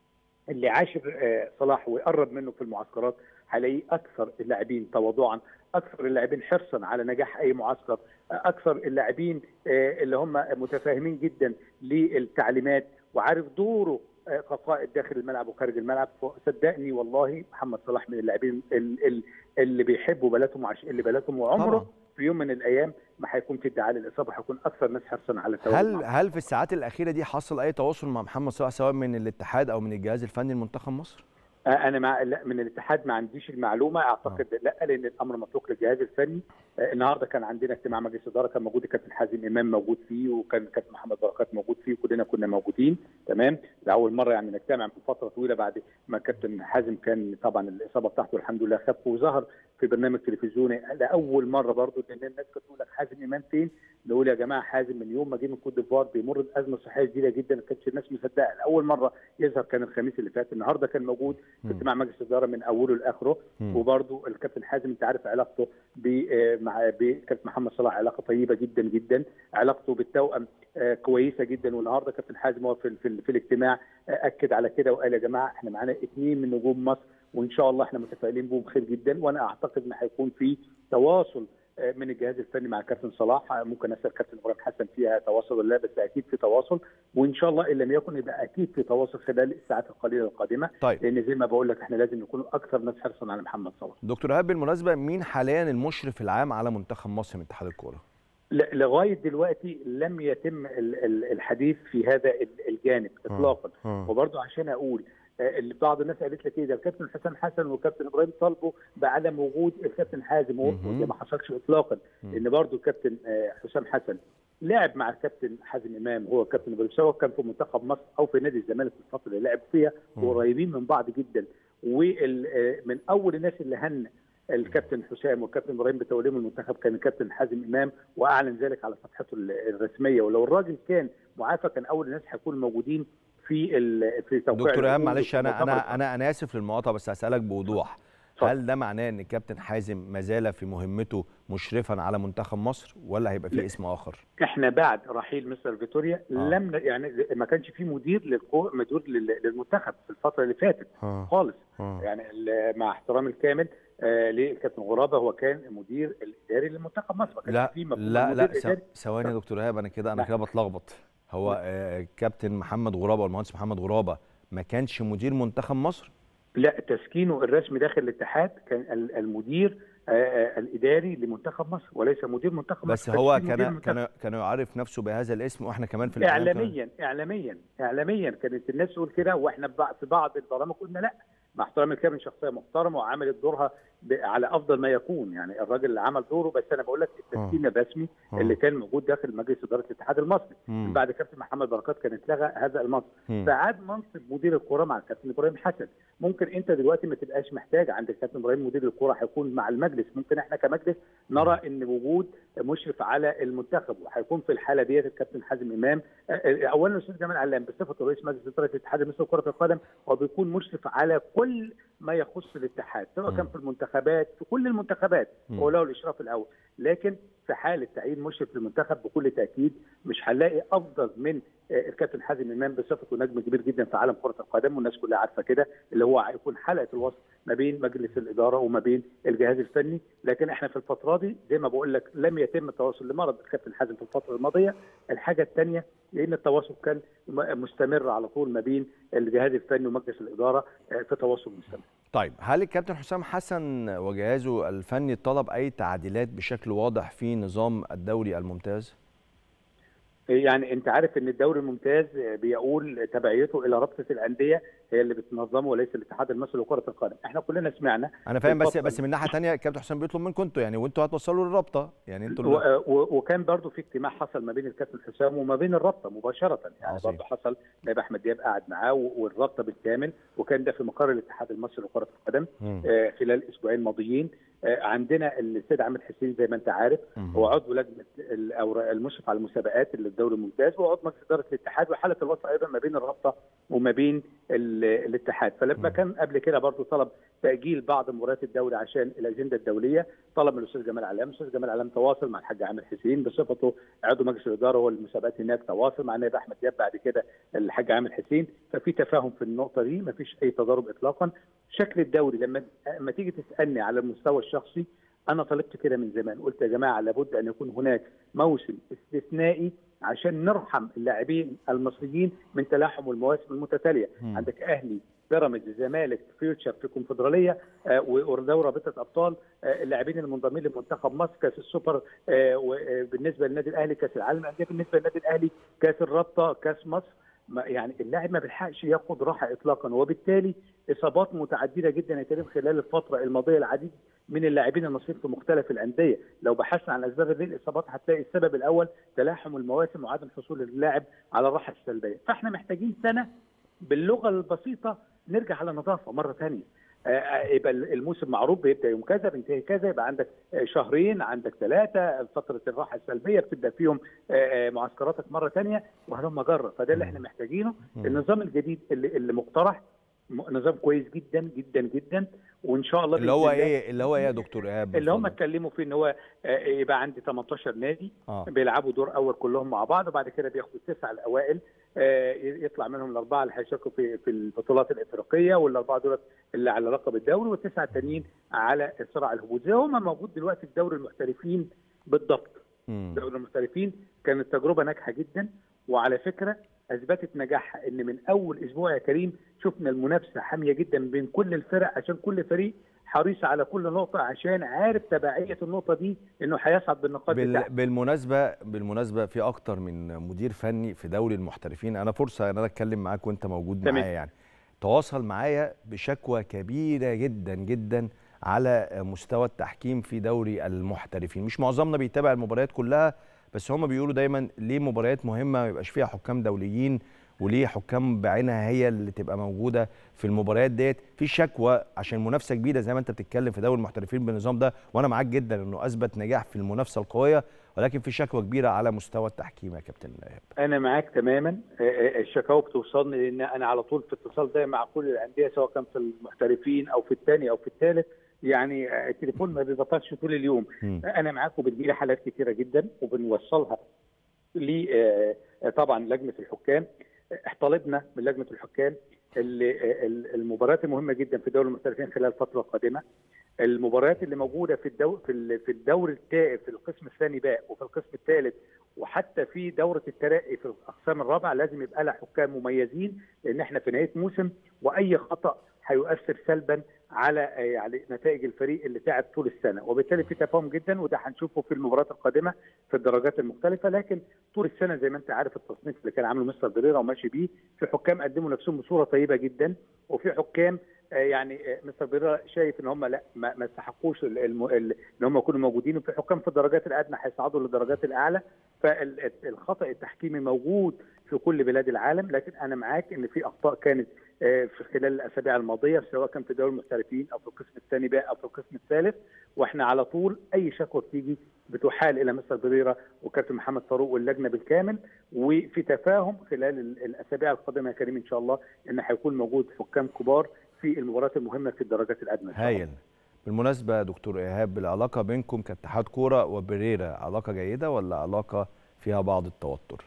اللي عاشر آه، صلاح ويقرب منه في المعسكرات هلاقيه اكثر اللاعبين تواضعا اكثر اللاعبين حرصا على نجاح اي معسكر آه، اكثر اللاعبين آه، اللي هم متفاهمين جدا للتعليمات وعارف دوره آه، كقائد داخل الملعب وخارج الملعب صدقني والله محمد صلاح من اللاعبين ال- ال- اللي بيحبوا بلدهم وعاشقين لبلدهم وعمره طبعاً. في يوم من الايام ما هيكون في ادعاء للاصابه هيكون اكثر ناس حرصا على التواجد هل معه. هل في الساعات الاخيره دي حصل اي تواصل مع محمد صلاح سواء من الاتحاد او من الجهاز الفني لمنتخب مصر آه، انا مع لا من الاتحاد ما عنديش المعلومه اعتقد لا لان الامر متروك للجهاز الفني آه، النهارده كان عندنا اجتماع مجلس اداره كان موجود الكابتن حازم امام موجود فيه وكان كابتن محمد بركات موجود فيه وكلنا كنا موجودين تمام لاول مره يعني نجتمع من فتره طويله بعد ما كابتن حازم كان طبعا الاصابه بتاعته الحمد لله خف وظهر في برنامج تلفزيوني لاول مره برضه لان الناس كانت تقول لك حازم امام فين؟ نقول يا جماعه حازم من يوم ما جه من كوت ديفوار بيمر بازمه صحيه شديده جدا ما كانتش الناس مصدقه لاول مره يظهر كان الخميس اللي فات النهارده كان موجود في اجتماع مجلس الاداره من اوله لاخره مم. وبرضه الكابتن حازم انت عارف علاقته ب- آه، مع بكابتن محمد صلاح علاقه طيبه جدا جدا علاقته بالتوأم آه، كويسه جدا والنهارده كابتن حازم هو في, في, في الاجتماع آه، اكد على كده وقال يا جماعه احنا معانا اثنين من نجوم مصر وان شاء الله احنا متفائلين بهم خير جدا وانا اعتقد ان هيكون في تواصل آه، من الجهاز الفني مع كابتن صلاح آه، ممكن اسال كابتن ابراهيم حسن فيها تواصل ولا لا بس اكيد في تواصل وان شاء الله ان لم يكن يبقى اكيد في تواصل خلال الساعات القليله القادمه طيب لان زي ما بقول لك احنا لازم نكون اكثر ناس حرصا على محمد صلاح دكتور ايهاب بالمناسبه مين حاليا المشرف العام على منتخب مصر من اتحاد الكوره ل- لغايه دلوقتي لم يتم ال- ال- الحديث في هذا ال- الجانب اطلاقا آه. وبرضه عشان اقول آه، اللي بعض الناس قالت لك ايه ده الكابتن حسن حسن والكابتن ابراهيم طالبوا بعدم وجود الكابتن حازم ووقفوا مهم. ده ما حصلش اطلاقا مم. لان برضه الكابتن آه، حسام حسن لعب مع الكابتن حازم امام هو الكابتن ابراهيم سواء كان في منتخب مصر او في نادي الزمالك في الفتره اللي لعب فيها مم. وقريبين من بعض جدا ومن اول الناس اللي هن الكابتن حسام والكابتن ابراهيم بتوليهم المنتخب كان الكابتن حازم امام واعلن ذلك على صفحته ال- الرسميه ولو الراجل كان معافى كان اول الناس هيكونوا موجودين في ال- في توقيع دكتور ايهاب العقود معلش انا والمؤتمر انا انا انا اسف للمقاطعه بس هسالك بوضوح اتفضل. هل ده معناه ان الكابتن حازم ما زال في مهمته مشرفا على منتخب مصر ولا هيبقى في لا. اسم اخر احنا بعد رحيل مستر فيتوريا آه. لم ن- يعني ما كانش في مدير للكو مدير لل- للمنتخب في الفتره اللي فاتت اه خالص اه يعني ال- مع احترامي الكامل آه للكابتن غرابه هو كان مدير الاداري للمنتخب مصر ما كانش لا في مفهوم لا لا مدير ثو- إداري. ثواني يا دكتور ايهاب انا كده انا لا. كده بتلخبط هو آه كابتن محمد غرابه والمهندس محمد غرابه ما كانش مدير منتخب مصر لا تسكينه الرسمي داخل الاتحاد كان ال- المدير آه، آه، الاداري لمنتخب مصر وليس مدير منتخب بس مصر هو تسكين مدير كان منتخب. كان كان يعرف نفسه بهذا الاسم واحنا كمان في الإعلام كمان- اعلاميا اعلاميا اعلاميا كانت الناس تقول كده واحنا بع- في بعض البرامج قلنا لا مع احترامي الكامل شخصيه محترمه وعملت دورها ب- على افضل ما يكون يعني الراجل اللي عمل دوره بس انا بقول لك التسكين الرسمي آه. اللي كان موجود داخل مجلس اداره الاتحاد المصري مم. بعد كابتن محمد بركات كان اتلغى هذا المنصب مم. فعاد منصب مدير الكوره مع الكابتن ابراهيم حسن ممكن انت دلوقتي ما تبقاش محتاج عند الكابتن ابراهيم مدير الكوره هيكون مع المجلس ممكن احنا كمجلس نرى ان وجود مشرف على المنتخب وهيكون في الحاله ديت الكابتن حازم امام آه، آه، اولا الاستاذ جمال علام بصفته رئيس مجلس اداره الاتحاد المصري لكره القدم هو بيكون مشرف على كل ما يخص الاتحاد سواء كان مم. في المنتخبات في كل المنتخبات مم. هو له الاشراف الاول لكن في حاله تعيين مشرف للمنتخب بكل تاكيد مش هنلاقي افضل من آه، الكابتن حازم امام بصفته نجم كبير جدا في عالم كره القدم والناس كلها عارفه كده اللي هو هيكون حلقه الوصل ما بين مجلس الاداره وما بين الجهاز الفني لكن احنا في الفتره دي زي ما بقول لك لم يتم التواصل لمرض الكابتن حازم في الفتره الماضيه الحاجه الثانيه لان التواصل كان م- مستمر على طول ما بين الجهاز الفني ومجلس الاداره آه، في تواصل مستمر طيب هل الكابتن حسام حسن وجهازه الفني طلب اي تعديلات بشكل واضح في نظام الدوري الممتاز يعني انت عارف ان الدوري الممتاز بيقول تبعيته الى رابطه الانديه هي اللي بتنظمه وليس الاتحاد المصري لكره القدم احنا كلنا سمعنا انا فاهم بس الفترة بس من ناحيه ثانيه الكابتن حسام بيطلب منكم انتوا يعني وانتوا هتوصلوا للرابطه يعني انتوا اللي- و- و- وكان برضو في اجتماع حصل ما بين الكابتن حسام وما بين الرابطه مباشره يعني عظيم. برضو حصل نائب احمد دياب قعد معاه و- والرابطه بالكامل وكان ده في مقر الاتحاد المصري لكره القدم مم. آه، خلال اسبوعين ماضيين آه، عندنا السيد عامر حسين زي ما انت عارف مم. هو عضو لجنه الأوراق- المشرف على المسابقات اللي الدوري الممتاز وعضو مجلس اداره الاتحاد وحاله الوسط ايضا ما بين الرابطه وما بين ال- الاتحاد فلما مم. كان قبل كده برضو طلب تاجيل بعض مباريات الدوري عشان الاجنده الدوليه طلب من الاستاذ جمال علام الاستاذ جمال علام تواصل مع الحاج عامر حسين بصفته عضو مجلس الاداره والمسابقات هناك تواصل مع النائب احمد دياب بعد كده الحاج عامر حسين ففي تفاهم في النقطه دي ما فيش اي تضارب اطلاقا شكل الدوري لما لما تيجي تسالني على المستوى الشخصي انا طلبت كده من زمان قلت يا جماعه لابد ان يكون هناك موسم استثنائي عشان نرحم اللاعبين المصريين من تلاحم المواسم المتتاليه مم. عندك اهلي بيراميدز الزمالك فيوتشر في كونفدراليه آه، ودوري رابطه ابطال آه، اللاعبين المنضمين لمنتخب مصر كاس السوبر آه، وبالنسبه للنادي الاهلي كاس العالم للانديه بالنسبه للنادي الاهلي كاس الرابطه كاس مصر ما- يعني اللاعب ما بيلحقش ياخد راحه اطلاقا وبالتالي اصابات متعدده جدا يا كريم خلال الفتره الماضيه العديد من اللاعبين المصريين في مختلف الانديه لو بحثنا عن اسباب هذه الاصابات هتلاقي السبب الاول تلاحم المواسم وعدم حصول اللاعب على الراحه السلبيه فاحنا محتاجين سنه باللغه البسيطه نرجع على نظافه مره ثانيه يبقى الموسم معروف بيبدا يوم كذا بينتهي كذا يبقى عندك آه، شهرين عندك ثلاثه فتره الراحه السلبيه بتبدا فيهم آه، آه، معسكراتك مره ثانيه وهلم جره فده اللي احنا محتاجينه مم. النظام الجديد اللي, اللي مقترح م- نظام كويس جدا جدا جدا وان شاء الله اللي هو بإذن الله ايه اللي هو ايه يا دكتور ايهاب اللي هم اتفضل. اتكلموا فيه ان هو آه، يبقى عندي 18 نادي اه بيلعبوا دور اول كلهم مع بعض وبعد كده بياخدوا التسعه الاوائل آه، يطلع منهم الاربعه اللي هيشاركوا في في البطولات الافريقيه والاربعه دول اللي على لقب الدوري والتسعه التانيين على صراع الهبوط زي هم موجود دلوقتي في دوري المحترفين بالضبط مم. دوري المحترفين كانت تجربه ناجحه جدا وعلى فكره اثبتت نجاحها ان من اول اسبوع يا كريم شفنا المنافسه حاميه جدا بين كل الفرق عشان كل فريق حريص على كل نقطه عشان عارف تبعيه النقطه دي انه هيصعد بالنقاط بال... بتاعته بالمناسبه بالمناسبه في اكتر من مدير فني في دوري المحترفين انا فرصه ان انا اتكلم معاك وانت موجود تمام. معايا يعني تواصل معايا بشكوى كبيره جدا جدا على مستوى التحكيم في دوري المحترفين مش معظمنا بيتابع المباريات كلها بس هم بيقولوا دايما ليه مباريات مهمه ما يبقاش فيها حكام دوليين وليه حكام بعينها هي اللي تبقى موجوده في المباريات ديت في شكوى عشان منافسه كبيره زي ما انت بتتكلم في دوري المحترفين بالنظام ده وانا معاك جدا انه اثبت نجاح في المنافسه القويه ولكن في شكوى كبيره على مستوى التحكيم يا كابتن ايهاب انا معاك تماما آه، آه، الشكاوى بتوصلني لان انا على طول في اتصال دايم مع كل الانديه سواء كان في المحترفين او في الثاني او في الثالث يعني آه، التليفون ما بيبطلش طول اليوم مم. انا معاك وبتجيلي حالات كتيره جدا وبنوصلها ل آه، طبعا لجنه الحكام آه، طالبنا من لجنه الحكام اللي آه، المباريات المهمه جدا في دوري المحترفين خلال الفتره القادمه المباريات اللي موجوده في الدو في ال- في الدور الثالث في القسم الثاني باء وفي القسم الثالث وحتى في دوره الترقي في الاقسام الرابعه لازم يبقى لها حكام مميزين لان احنا في نهايه موسم واي خطا هيؤثر سلبا على آه، يعني نتائج الفريق اللي تعب طول السنه وبالتالي في تفاهم جدا وده هنشوفه في المباريات القادمه في الدرجات المختلفه لكن طول السنه زي ما انت عارف التصنيف اللي كان عامله مستر بريرا وماشي بيه في حكام قدموا نفسهم بصوره طيبه جدا وفي حكام آه، يعني آه، مستر بريرا شايف ان هم لا ما ما يستحقوش ال- الم- ال- ان هم يكونوا موجودين وفي حكام في الدرجات الادنى هيصعدوا للدرجات الاعلى فالخطا التحكيمي موجود في كل بلاد العالم لكن انا معاك ان في اخطاء كانت آه، في خلال الاسابيع الماضيه سواء كان في دوري المحترفين او في القسم الثاني بقى او في القسم الثالث واحنا على طول اي شكوى بتيجي بتحال الى مستر بريرا وكابتن محمد فاروق واللجنه بالكامل وفي تفاهم خلال ال- الاسابيع القادمه يا كريم ان شاء الله ان هيكون موجود حكام كبار في المباريات المهمه في الدرجات الادنى إن شاء الله. هايل بالمناسبه يا دكتور ايهاب العلاقه بينكم كاتحاد كوره وبريرا علاقه جيده ولا علاقه فيها بعض التوتر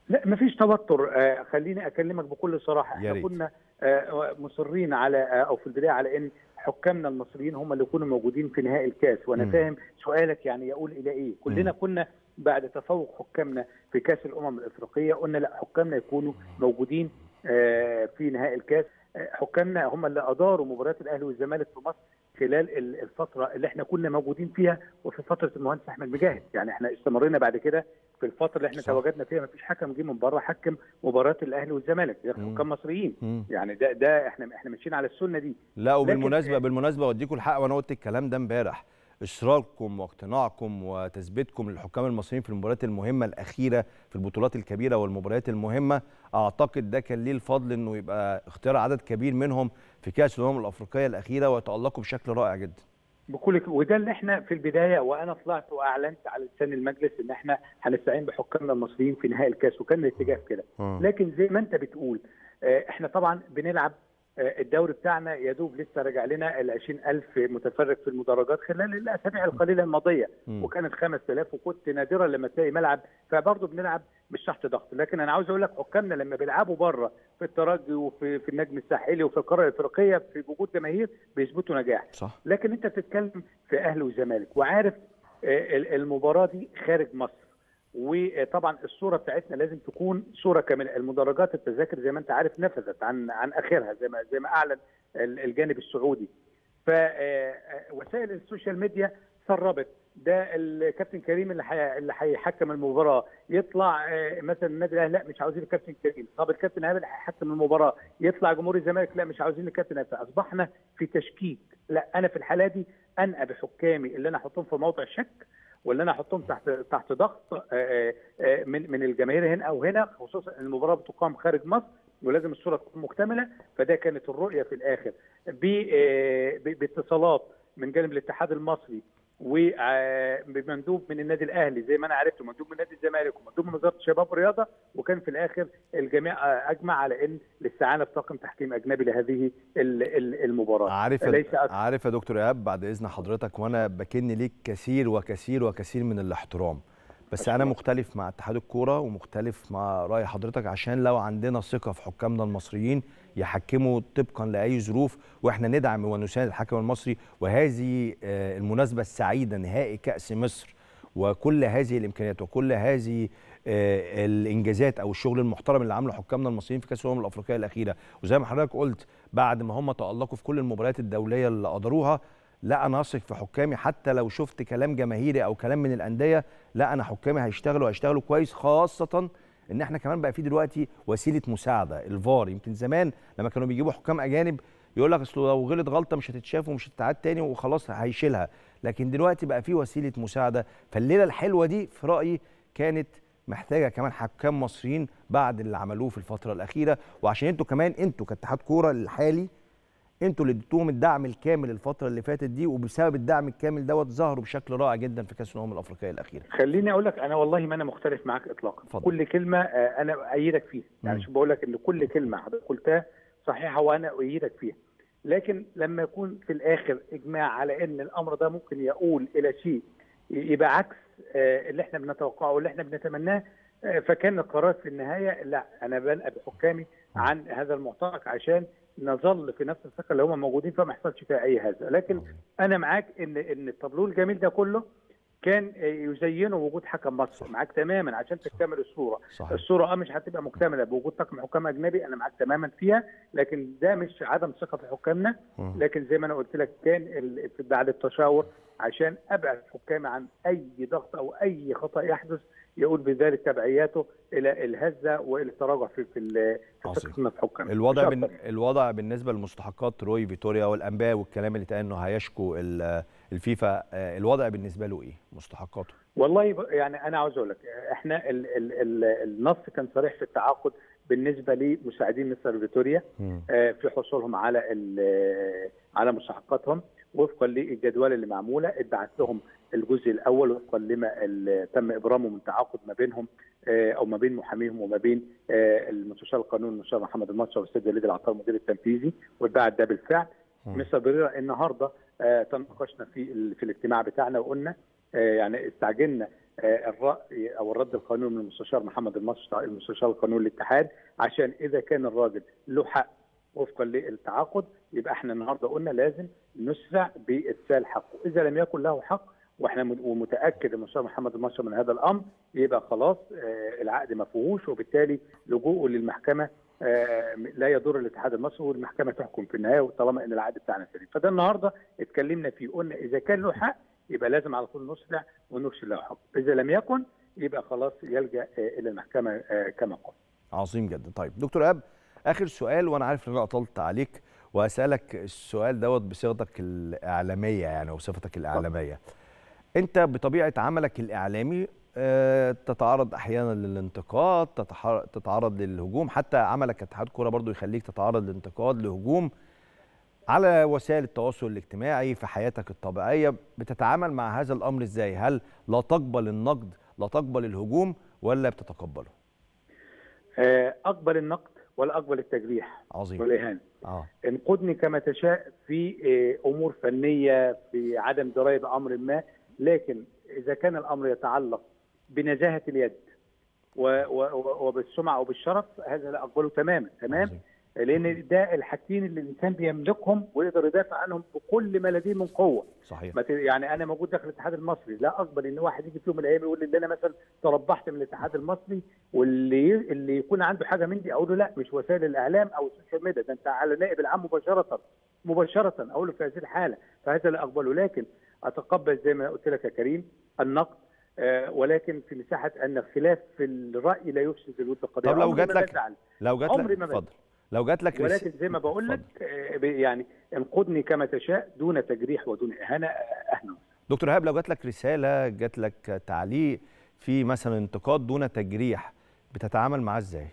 لا مفيش توتر آه خليني اكلمك بكل صراحه يا احنا ريت. كنا آه مصرين على آه او في البدايه على ان حكامنا المصريين هم اللي يكونوا موجودين في نهائي الكاس وانا مم. فاهم سؤالك يعني يقول الى ايه كلنا مم. كنا بعد تفوق حكامنا في كاس الامم الافريقيه قلنا لا حكامنا يكونوا موجودين آه في نهائي الكاس آه حكامنا هم اللي اداروا مباريات الاهلي والزمالك في مصر خلال ال- الفتره اللي احنا كنا موجودين فيها وفي فتره المهندس احمد مجاهد يعني احنا استمرينا بعد كده في الفتره اللي احنا صح. تواجدنا فيها ما فيش حكم جه من بره حكم مباريات الاهلي والزمالك غير مم. حكام مصريين مم. يعني ده ده احنا احنا ماشيين على السنه دي لا وبالمناسبه لكن- بالمناسبه اوديكم الحق وانا قلت الكلام ده امبارح اصراركم واقتناعكم وتثبيتكم للحكام المصريين في المباريات المهمه الاخيره في البطولات الكبيره والمباريات المهمه اعتقد ده كان ليه الفضل انه يبقى اختيار عدد كبير منهم في كاس الامم الافريقيه الاخيره ويتالقوا بشكل رائع جدا بكل وده اللي احنا في البدايه وانا طلعت واعلنت على لسان المجلس ان احنا هنستعين بحكامنا المصريين في نهائي الكاس وكان الاتجاه في كده لكن زي ما انت بتقول آه، احنا طبعا بنلعب آه، الدوري بتاعنا يا دوب لسه راجع لنا ال 20000 متفرج في المدرجات خلال الاسابيع القليله الماضيه مم. وكانت 5000 وكنت نادرا لما تلاقي ملعب فبرضه بنلعب مش تحت ضغط لكن انا عاوز اقول لك حكامنا لما بيلعبوا بره في الترجي وفي في النجم الساحلي وفي القاره الافريقيه في وجود جماهير بيثبتوا نجاح صح لكن انت بتتكلم في اهلي وزمالك وعارف آه، ال- المباراه دي خارج مصر وطبعا الصوره بتاعتنا لازم تكون صوره كامله المدرجات التذاكر زي ما انت عارف نفذت عن عن اخرها زي ما زي ما اعلن ال- الجانب السعودي فوسائل السوشيال ميديا سربت ده الكابتن كريم اللي حي... اللي هيحكم المباراه يطلع آه، مثلا النادي الاهلي لا مش عاوزين الكابتن كريم طب الكابتن ايهاب اللي هيحكم المباراه يطلع جمهور الزمالك لا مش عاوزين الكابتن ايهاب اصبحنا في تشكيك لا انا في الحاله دي انقى بحكامي اللي انا احطهم في موضع شك ولا انا احطهم تحت تحت ضغط آه، آه، من من الجماهير هنا او هنا خصوصا إن المباراه بتقام خارج مصر ولازم الصوره تكون مكتمله فده كانت الرؤيه في الاخر ب- آه، ب- باتصالات من جانب الاتحاد المصري وبمندوب من النادي الاهلي زي ما انا عرفت ومندوب من نادي الزمالك ومندوب من وزاره الشباب والرياضه وكان في الاخر الجميع آه، اجمع على ان الاستعانه بطاقم تحكيم اجنبي لهذه ال- ال- المباراه عارف ليس أكثر. عارف يا دكتور ايهاب بعد اذن حضرتك وانا بكن ليك كثير وكثير وكثير من الاحترام بس انا مختلف مع اتحاد الكوره ومختلف مع راي حضرتك عشان لو عندنا ثقه في حكامنا المصريين يحكموا طبقا لاي ظروف واحنا ندعم ونساند الحكم المصري وهذه آه، المناسبه السعيده نهائي كاس مصر وكل هذه الامكانيات وكل هذه آه، الانجازات او الشغل المحترم اللي عمله حكامنا المصريين في كاس الامم الافريقيه الاخيره وزي ما حضرتك قلت بعد ما هم تالقوا في كل المباريات الدوليه اللي قدروها لا انا اثق في حكامي حتى لو شفت كلام جماهيري او كلام من الانديه لا انا حكامي هيشتغلوا هيشتغلوا كويس خاصه ان احنا كمان بقى في دلوقتي وسيله مساعده الفار يمكن زمان لما كانوا بيجيبوا حكام اجانب يقول لك اصل لو غلط غلطه مش هتتشاف ومش هتتعاد تاني وخلاص هيشيلها لكن دلوقتي بقى في وسيله مساعده فالليله الحلوه دي في رايي كانت محتاجه كمان حكام مصريين بعد اللي عملوه في الفتره الاخيره وعشان انتوا كمان انتوا كاتحاد كوره الحالي انتوا اللي اديتوهم الدعم الكامل الفتره اللي فاتت دي وبسبب الدعم الكامل دوت ظهروا بشكل رائع جدا في كاس الامم الافريقيه الاخيره خليني اقول لك انا والله ما انا مختلف معاك اطلاقا اتفضل. كل كلمه آه، انا ايدك فيها يعني مم. شو بقول لك ان كل كلمه حضرتك قلتها صحيحه وانا اؤيدك فيها لكن لما يكون في الاخر اجماع على ان الامر ده ممكن يؤول الى شيء يبقى عكس آه، اللي احنا بنتوقعه واللي احنا بنتمناه آه، فكان القرار في النهايه لا انا بنقى بحكامي عن هذا المعترك عشان نظل في نفس الثقه اللي هم موجودين فما يحصلش فيها اي هذا لكن انا معاك ان ان التابلو الجميل ده كله كان يزينه وجود حكم مصري معاك تماما عشان تكتمل الصوره صحيح الصوره اه مش هتبقى مكتمله بوجود طاقم حكام اجنبي انا معاك تماما فيها لكن ده مش عدم ثقه في حكامنا مم. لكن زي ما انا قلت لك كان ال- في- بعد التشاور عشان ابعد حكامي عن اي ضغط او اي خطا يحدث يقول بذلك تبعياته الى الهزه والى التراجع في في ال- في عظيم. ثقتنا في حكامنا الوضع مش بن... أكتر. الوضع بالنسبه لمستحقات روي فيتوريا والانباء والكلام اللي اتقال انه هيشكو ال- الفيفا آه، الوضع بالنسبه له ايه مستحقاته والله ب- يعني انا عاوز اقول لك احنا ال ال ال النص كان صريح في التعاقد بالنسبه لمساعدين مستر فيتوريا آه، في حصولهم على ال- على مستحقاتهم وفقا للجدول اللي معموله اتبعت لهم الجزء الاول وفقا لما ال- تم ابرامه من تعاقد ما بينهم آه، او ما بين محاميهم وما بين آه، المستشار القانوني المستشار محمد المصري والاستاذ وليد العطار المدير التنفيذي واتبعت ده بالفعل مم. مستر بريرا النهارده آه، تناقشنا في ال- في الاجتماع بتاعنا وقلنا آه، يعني استعجلنا آه، الراي او الرد القانوني من المستشار محمد المصري المستشار القانوني للاتحاد عشان اذا كان الراجل له حق وفقا للتعاقد يبقى احنا النهارده قلنا لازم نسرع بارسال حقه، اذا لم يكن له حق واحنا م- ومتاكد المستشار محمد المصري من هذا الامر يبقى خلاص آه، العقد ما فيهوش وبالتالي لجوءه للمحكمه آه، لا يضر الاتحاد المصري والمحكمه تحكم في النهايه وطالما ان العقد بتاعنا سليم، فده النهارده اتكلمنا فيه قلنا اذا كان له حق يبقى لازم على طول نسرع ونرسل له حق، اذا لم يكن يبقى خلاص يلجا آه، الى المحكمه آه، كما قلت. عظيم جدا طيب دكتور اب اخر سؤال وانا عارف ان انا اطلت عليك واسالك السؤال دوت بصيغتك الاعلاميه يعني وصفتك الاعلاميه انت بطبيعه عملك الاعلامي آه، تتعرض احيانا للانتقاد تتح- تتعرض للهجوم حتى عملك كاتحاد كوره برضو يخليك تتعرض للانتقاد لهجوم على وسائل التواصل الاجتماعي في حياتك الطبيعيه بتتعامل مع هذا الامر ازاي هل لا تقبل النقد لا تقبل الهجوم ولا بتتقبله آه، اقبل النقد ولا اقبل التجريح عظيم والاهانه. اه انقدني كما تشاء في آه، امور فنيه في عدم درايه بامر ما لكن اذا كان الامر يتعلق بنزاهه اليد و- و- و- وبالسمعه وبالشرف هذا لا اقبله تماما تمام عظيم. لان ده الحاجتين اللي الانسان بيملكهم ويقدر يدافع عنهم بكل ما لديه من قوه صحيح ما ت- يعني انا موجود داخل الاتحاد المصري لا اقبل ان واحد يجي في يوم من الايام يقول لي ان انا مثلا تربحت من الاتحاد المصري واللي اللي يكون عنده حاجه من دي اقول له لا مش وسائل الاعلام او السوشيال ميديا ده انت على نائب العام مباشره مباشره اقول له في هذه الحاله فهذا لا اقبله لكن اتقبل زي ما قلت لك يا كريم النقد آه ولكن في مساحه ان الخلاف في الراي لا يفسد الود القضيه طب لو عمري جات ما لك- بزعل. لو جات عمري لك ما اتفضل لو جات لك رس- ولكن زي ما بقول لك اتفضل. آه، ب- يعني انقدني كما تشاء دون تجريح ودون اهانه آه، اهلا دكتور ايهاب لو جات لك رساله جات لك تعليق في مثلا انتقاد دون تجريح بتتعامل معاه ازاي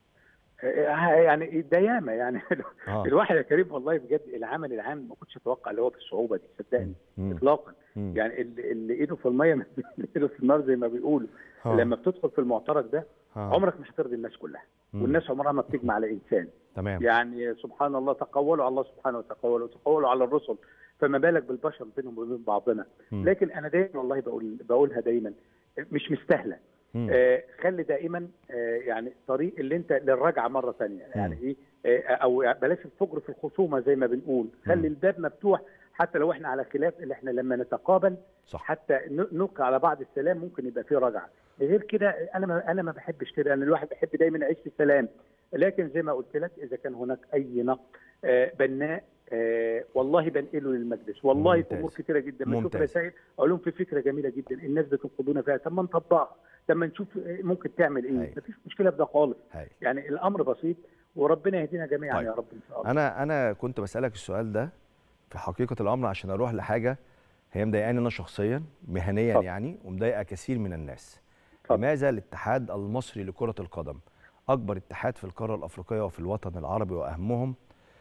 آه، يعني ده ياما يعني اه الواحد يا كريم والله بجد العمل العام ما كنتش اتوقع اللي هو بالصعوبه دي صدقني مم. اطلاقا مم. يعني اللي, اللي ايده في الميه مش ايده في النار زي ما بيقولوا آه. لما بتدخل في المعترك ده آه. عمرك ما هترضي الناس كلها مم. والناس عمرها ما بتجمع على انسان تمام يعني سبحان الله تقولوا على الله سبحانه وتقولوا وتقولوا على الرسل فما بالك بالبشر بينهم وبين بعضنا مم. لكن انا دايما والله بقول بقولها دايما مش مستاهله مم. آه خلي دائما آه يعني طريق اللي انت للرجعه مره ثانيه يعني ايه آه او بلاش الفجر في الخصومه زي ما بنقول خلي مم. الباب مفتوح حتى لو احنا على خلاف اللي احنا لما نتقابل صح حتى ن- نلقي على بعض السلام ممكن يبقى فيه رجعه غير كده انا ما انا ما بحبش كده انا الواحد بيحب دايما يعيش في سلام لكن زي ما قلت لك اذا كان هناك اي نقد آه، بناء آه، والله بنقله للمجلس والله في ممتاز. امور كتيره جدا بشوف ممتاز. رسائل اقول لهم في فكره جميله جدا الناس بتنقدونا فيها طب ما نطبقها طب ما نشوف آه، ممكن تعمل هاي. ايه مفيش مشكله في ده خالص هاي يعني الامر بسيط وربنا يهدينا جميعا طيب. يا رب ان شاء الله انا انا كنت بسالك السؤال ده في حقيقه الامر عشان اروح لحاجه هي مضايقاني انا شخصيا مهنيا اتفضل. يعني ومضايقه كثير من الناس اتفضل. لماذا الاتحاد المصري لكره القدم اكبر اتحاد في القاره الافريقيه وفي الوطن العربي واهمهم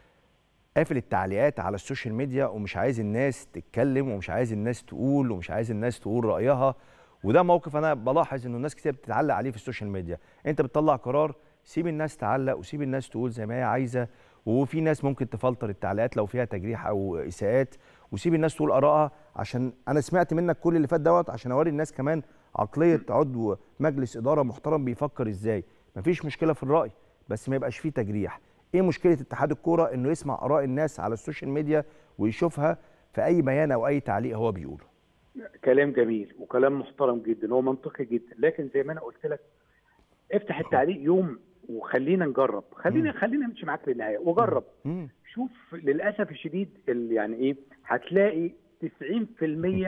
قافل التعليقات على السوشيال ميديا ومش عايز الناس تتكلم ومش عايز الناس تقول ومش عايز الناس تقول رايها وده موقف انا بلاحظ انه الناس كتير بتتعلق عليه في السوشيال ميديا انت بتطلع قرار سيب الناس تعلق وسيب الناس تقول زي ما هي عايزه وفي ناس ممكن تفلتر التعليقات لو فيها تجريح او اساءات وسيب الناس تقول ارائها عشان انا سمعت منك كل اللي فات دوت عشان اوري الناس كمان عقليه عضو مجلس اداره محترم بيفكر ازاي مفيش مشكله في الراي بس ما يبقاش فيه تجريح ايه مشكله اتحاد الكوره انه يسمع اراء الناس على السوشيال ميديا ويشوفها في اي بيان او اي تعليق هو بيقوله كلام جميل وكلام محترم جدا ومنطقي جدا لكن زي ما انا قلت لك افتح التعليق يوم وخلينا نجرب خلينا خلينا نمشي معاك للنهايه وجرب مم. شوف للاسف الشديد ال- يعني ايه هتلاقي 90%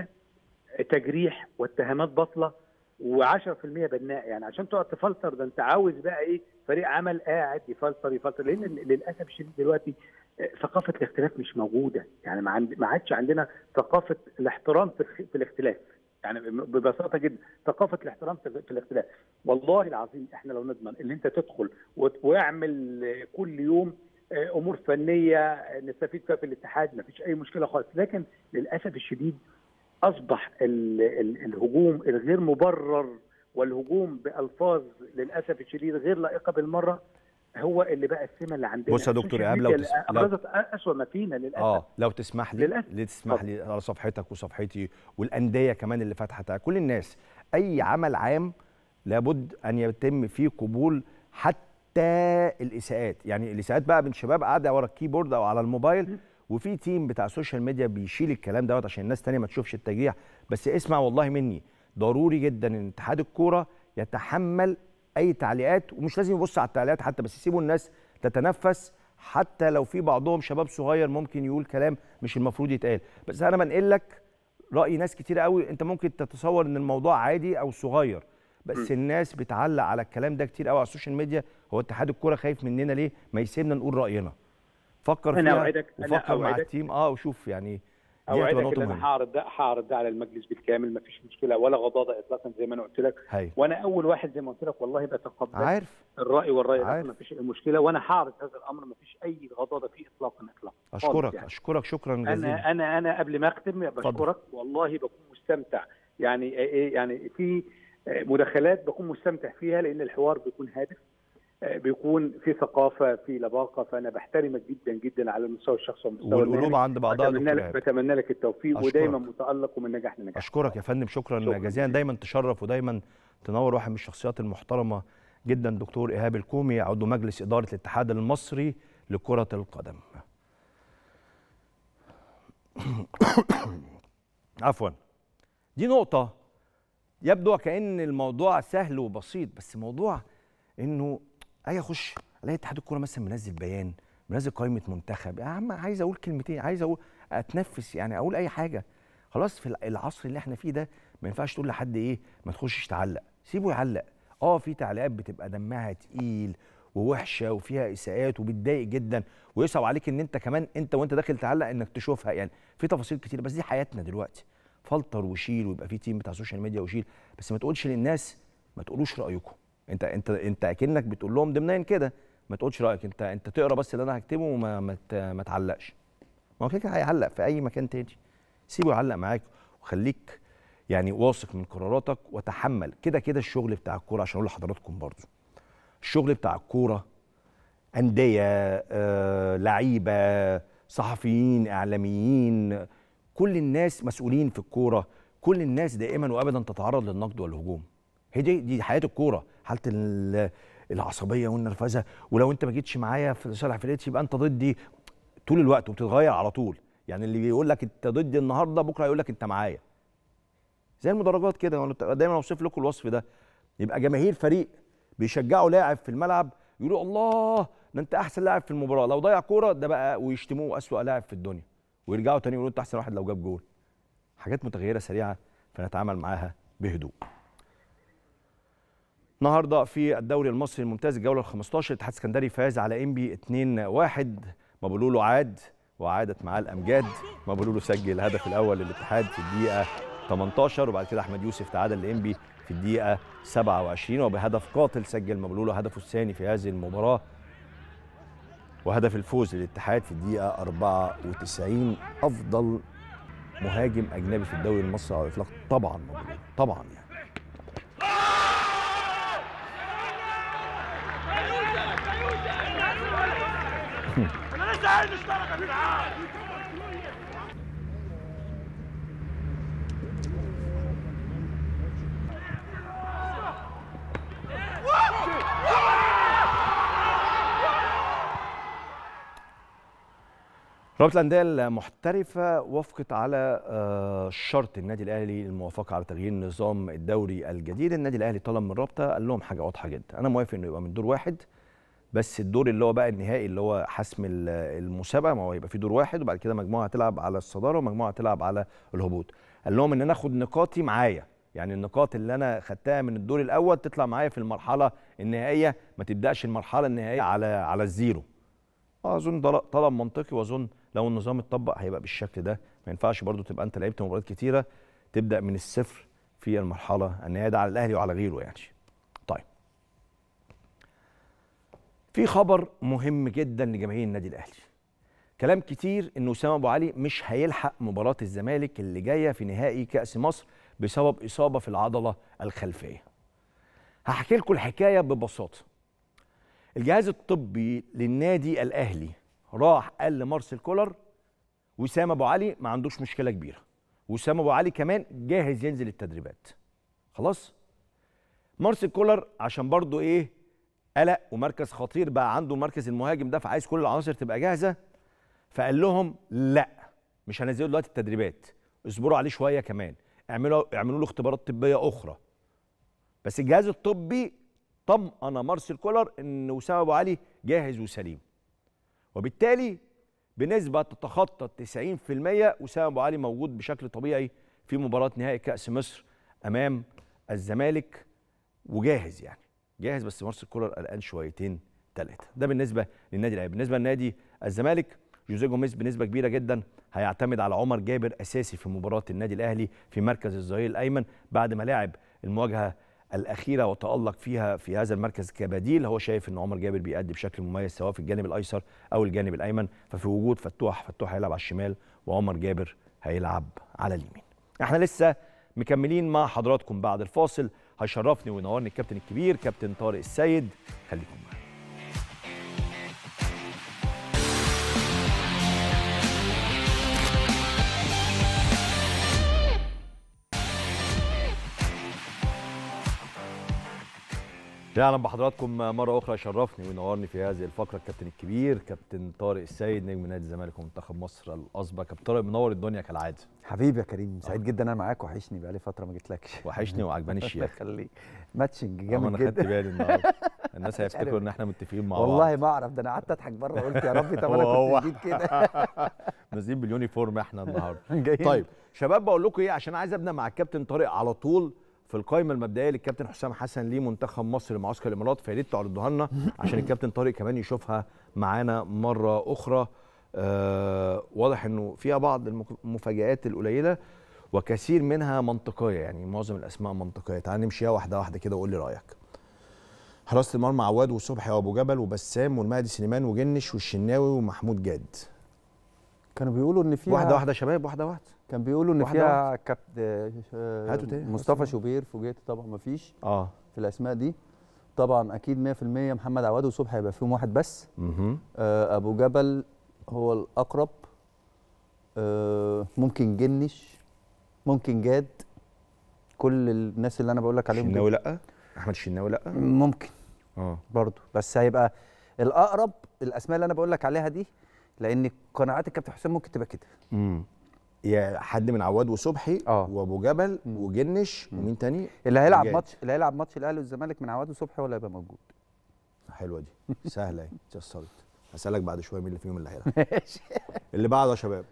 تجريح واتهامات باطله و10% بناء يعني عشان تقعد تفلتر ده انت عاوز بقى ايه فريق عمل قاعد يفلتر يفلتر لان للاسف الشديد دلوقتي آه، ثقافه الاختلاف مش موجوده يعني ما عند- ما عادش عندنا ثقافه الاحترام في الخ- في الاختلاف يعني ببساطه جدا ثقافه الاحترام في في الاختلاف والله العظيم احنا لو نضمن ان انت تدخل وت- واعمل آه، كل يوم آه، امور فنيه نستفيد فيها في الاتحاد ما فيش اي مشكله خالص لكن للاسف الشديد اصبح ال ال الهجوم الغير مبرر والهجوم بالفاظ للاسف الشديد غير لائقه بالمره هو اللي بقى السمه اللي عندنا بص يا دكتور السوشيال إيهاب، لو ميديا تس- لو- افرزت اسوء ما فينا للاسف اه لو تسمح لي للأسف. اللي تسمح لي على صفحتك وصفحتي والانديه كمان اللي فتحتها كل الناس اي عمل عام لابد ان يتم فيه قبول حتى الاساءات يعني الاساءات بقى من شباب قاعده ورا الكيبورد او على الموبايل وفي تيم بتاع السوشيال ميديا بيشيل الكلام دوت عشان الناس تانية ما تشوفش التجريح بس اسمع والله مني ضروري جدا ان اتحاد الكوره يتحمل اي تعليقات ومش لازم يبص على التعليقات حتى بس يسيبوا الناس تتنفس حتى لو في بعضهم شباب صغير ممكن يقول كلام مش المفروض يتقال بس انا بنقل لك راي ناس كتير قوي انت ممكن تتصور ان الموضوع عادي او صغير بس الناس بتعلق على الكلام ده كتير قوي على السوشيال ميديا هو اتحاد الكوره خايف مننا ليه ما يسيبنا نقول راينا فكر أنا فيها أوعدك- أنا وفكر مع أوعدك. التيم اه وشوف يعني دي هتبقى اوعدك نقطه ان انا مهمه هعرض ده هعرض ده على المجلس بالكامل ما فيش مشكله ولا غضاضه اطلاقا زي ما انا قلت لك هاي وانا اول واحد زي ما قلت لك والله بتقبل عارف الراي والراي عارف. الاخر ما فيش اي مشكله وانا هعرض هذا الامر ما فيش اي غضاضه فيه اطلاقا اطلاقا خالص اشكرك يعني. اشكرك شكرا جزيلا انا انا انا قبل ما اختم بشكرك والله بكون مستمتع يعني ايه يعني في مداخلات بكون مستمتع فيها لان الحوار بيكون هادف آه، بيكون في ثقافه في لباقه فانا بحترمك جدا جدا على المستوى الشخصي والمستوى والقلوب المهني. عند بعضها بتمنى دكتور لك إيهاب. بتمنى لك التوفيق أشكرك. ودايما متالق ومن نجاح لنجاح اشكرك يا فندم شكرا, شكراً جزيلا جزيلاً. دايما تشرف ودايما تنور واحد من الشخصيات المحترمه جدا دكتور ايهاب الكومي عضو مجلس اداره الاتحاد المصري لكره القدم عفوا دي نقطه يبدو كأن الموضوع سهل وبسيط بس موضوع انه اجي اخش الاقي اتحاد الكوره مثلا منزل بيان منزل قائمه منتخب يا عم عايز اقول كلمتين عايز اقول اتنفس يعني اقول اي حاجه خلاص في العصر اللي احنا فيه ده ما ينفعش تقول لحد ايه ما تخشش تعلق سيبه يعلق اه في تعليقات بتبقى دمها تقيل ووحشه وفيها اساءات وبتضايق جدا ويصعب عليك ان انت كمان انت وانت داخل تعلق انك تشوفها يعني في تفاصيل كتير بس دي حياتنا دلوقتي فلتر وشيل ويبقى في تيم بتاع السوشيال ميديا وشيل بس ما تقولش للناس ما تقولوش رايكم انت انت انت اكنك بتقول لهم ضمنيا كده ما تقولش رايك انت انت تقرا بس اللي انا هكتبه وما ما, ت- ما تعلقش ما هو كده كده هيعلق في اي مكان تاني سيبه يعلق معاك وخليك يعني واثق من قراراتك وتحمل كده كده الشغل بتاع الكوره عشان اقول لحضراتكم برضو الشغل بتاع الكوره انديه آه، لعيبه صحفيين اعلاميين كل الناس مسؤولين في الكوره كل الناس دائما وابدا تتعرض للنقد والهجوم هي دي دي حياه الكوره حاله ال- العصبيه والنرفزه ولو انت ما جيتش معايا في صالح فرقتي يبقى انت ضدي طول الوقت وبتتغير على طول يعني اللي بيقول لك انت ضدي النهارده بكره يقول لك انت معايا زي المدرجات كده انا دايما اوصف لكم الوصف ده يبقى جماهير فريق بيشجعوا لاعب في الملعب يقولوا الله ده انت احسن لاعب في المباراه لو ضيع كوره ده بقى ويشتموه اسوأ لاعب في الدنيا ويرجعوا تاني يقولوا انت احسن واحد لو جاب جول حاجات متغيره سريعه فنتعامل معاها بهدوء النهارده في الدوري المصري الممتاز الجوله ال 15 الاتحاد السكندري فاز على انبي 2-1 مبولولو عاد وعادت معاه الامجاد مبولولو سجل الهدف الاول للاتحاد في الدقيقه 18 وبعد كده احمد يوسف تعادل لانبي في الدقيقه 27 وبهدف قاتل سجل مبولولو هدفه الثاني في هذه المباراه وهدف الفوز للاتحاد في الدقيقه 94 افضل مهاجم اجنبي في الدوري المصري على الاطلاق طبعا مبولولو طبعا يعني انا لسه عايز اشترك يا جدعان رابطة الأندية المحترفة وافقت على آه، شرط النادي الأهلي الموافقة على تغيير نظام الدوري الجديد، النادي الأهلي طلب من الرابطة قال لهم حاجة واضحة جدا، أنا موافق إنه يبقى من دور واحد بس الدور اللي هو بقى النهائي اللي هو حسم ال- المسابقة ما هو يبقى في دور واحد وبعد كده مجموعة هتلعب على الصدارة ومجموعة هتلعب على الهبوط. قال لهم إن أنا آخد نقاطي معايا، يعني النقاط اللي أنا خدتها من الدور الأول تطلع معايا في المرحلة النهائية، ما تبدأش المرحلة النهائية على على الزيرو. اه اظن ده طلب منطقي واظن لو النظام اتطبق هيبقى بالشكل ده ما ينفعش برضو تبقى انت لعبت مباريات كتيره تبدا من الصفر في المرحله النهائيه ده على الاهلي وعلى غيره يعني طيب في خبر مهم جدا لجماهير النادي الاهلي كلام كتير ان اسامه ابو علي مش هيلحق مباراه الزمالك اللي جايه في نهائي كاس مصر بسبب اصابه في العضله الخلفيه هحكي لكم الحكايه ببساطه الجهاز الطبي للنادي الاهلي راح قال لمارسيل كولر وسام ابو علي ما عندوش مشكله كبيره وسام ابو علي كمان جاهز ينزل التدريبات خلاص مارسيل كولر عشان برضو ايه قلق ومركز خطير بقى عنده المركز المهاجم ده فعايز كل العناصر تبقى جاهزه فقال لهم لا مش هنزله دلوقتي التدريبات اصبروا عليه شويه كمان اعملوا اعملوا له اختبارات طبيه اخرى بس الجهاز الطبي طمأن مارسيل كولر ان وسام ابو علي جاهز وسليم وبالتالي بنسبه تتخطى 90% وسام ابو علي موجود بشكل طبيعي في مباراه نهائي كاس مصر امام الزمالك وجاهز يعني جاهز بس مارسيل كولر قلقان شويتين ثلاثه ده بالنسبه للنادي الاهلي بالنسبه لنادي الزمالك جوزيه جوميز بنسبه كبيره جدا هيعتمد على عمر جابر اساسي في مباراه النادي الاهلي في مركز الظهير الايمن بعد ما لعب المواجهه الاخيره وتالق فيها في هذا المركز كبديل هو شايف ان عمر جابر بيأدي بشكل مميز سواء في الجانب الايسر او الجانب الايمن ففي وجود فتوح فتوح هيلعب على الشمال وعمر جابر هيلعب على اليمين احنا لسه مكملين مع حضراتكم بعد الفاصل هيشرفني وينورني الكابتن الكبير كابتن طارق السيد خليكم معانا يا اهلا بحضراتكم مره اخرى شرفني وينورني في هذه الفقره الكابتن الكبير كابتن طارق السيد نجم نادي الزمالك ومنتخب مصر الاسبق كابتن طارق منور الدنيا كالعاده حبيبي يا كريم سعيد جدا انا معاك وحشني بقالي فتره ما جيتلكش وحشني وعجباني الله الشياخ يخليك ماتشنج أما جامد انا خدت جدا بالي النهارده الناس عارف. هيفتكروا ان احنا متفقين مع بعض والله ما اعرف ده انا قعدت اضحك بره قلت يا ربي طب هو- هو. انا كنت جديد كده نازلين باليونيفورم احنا النهارده جايين. طيب شباب بقول لكم ايه عشان عايز ابدا مع الكابتن طارق على طول في القائمه المبدئيه للكابتن حسام حسن ليه منتخب مصر لمعسكر الامارات فيا ريت تعرضوها لنا عشان الكابتن طارق كمان يشوفها معانا مره اخرى آه واضح انه فيها بعض المك- المفاجآت القليله وكثير منها منطقيه يعني معظم الاسماء منطقيه تعال نمشيها واحده واحده كده وقول لي رايك حراسه المرمى عواد وصبحي وابو جبل وبسام والمهدي سليمان وجنش والشناوي ومحمود جاد كانوا بيقولوا ان فيها واحده واحده يا شباب واحده واحده كان بيقولوا ان واحدة فيها كابتن هاتوا تاني. مصطفى شوبير فوجئت طبعا ما فيش اه في الاسماء دي طبعا اكيد 100% محمد عواد وصبحي هيبقى فيهم واحد بس اها آه، ابو جبل هو الاقرب آه، ممكن جنش ممكن جاد كل الناس اللي انا بقول لك عليهم الشناوي دول. لا احمد الشناوي لا ممكن اه برضه بس هيبقى الاقرب الاسماء اللي انا بقول لك عليها دي لان قناعات الكابتن حسام ممكن تبقى كده امم يا حد من عواد وصبحي آه. وابو جبل مم. وجنش ومين تاني اللي هيلعب جاد. ماتش اللي هيلعب ماتش الاهلي والزمالك من عواد وصبحي ولا هيبقى موجود حلوه دي سهله اهي اتيسرت هسالك بعد شويه مين اللي فيهم اللي هيلعب ماشي اللي بعده يا شباب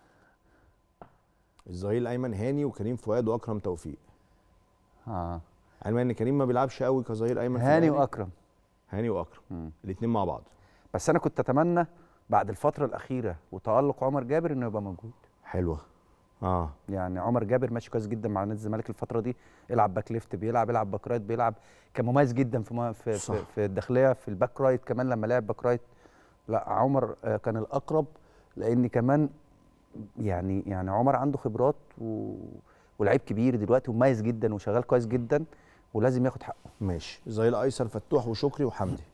الظهير الايمن هاني وكريم فؤاد واكرم توفيق اه علما ان كريم ما بيلعبش قوي كظهير ايمن في هاني الأهلي. واكرم هاني واكرم مم. الاثنين مع بعض بس انا كنت اتمنى بعد الفتره الاخيره وتالق عمر جابر انه يبقى موجود حلوه اه يعني عمر جابر ماشي كويس جدا مع نادي الزمالك الفتره دي يلعب باك ليفت بيلعب يلعب باك رايت بيلعب كان مميز جدا في ما- في, صح. في, في الداخليه في الباك رايت كمان لما لعب باك رايت لا عمر آه، كان الاقرب لان كمان يعني يعني عمر عنده خبرات و... ولعيب كبير دلوقتي ومميز جدا وشغال كويس جدا ولازم ياخد حقه ماشي الظهير الايسر فتوح وشكري وحمدي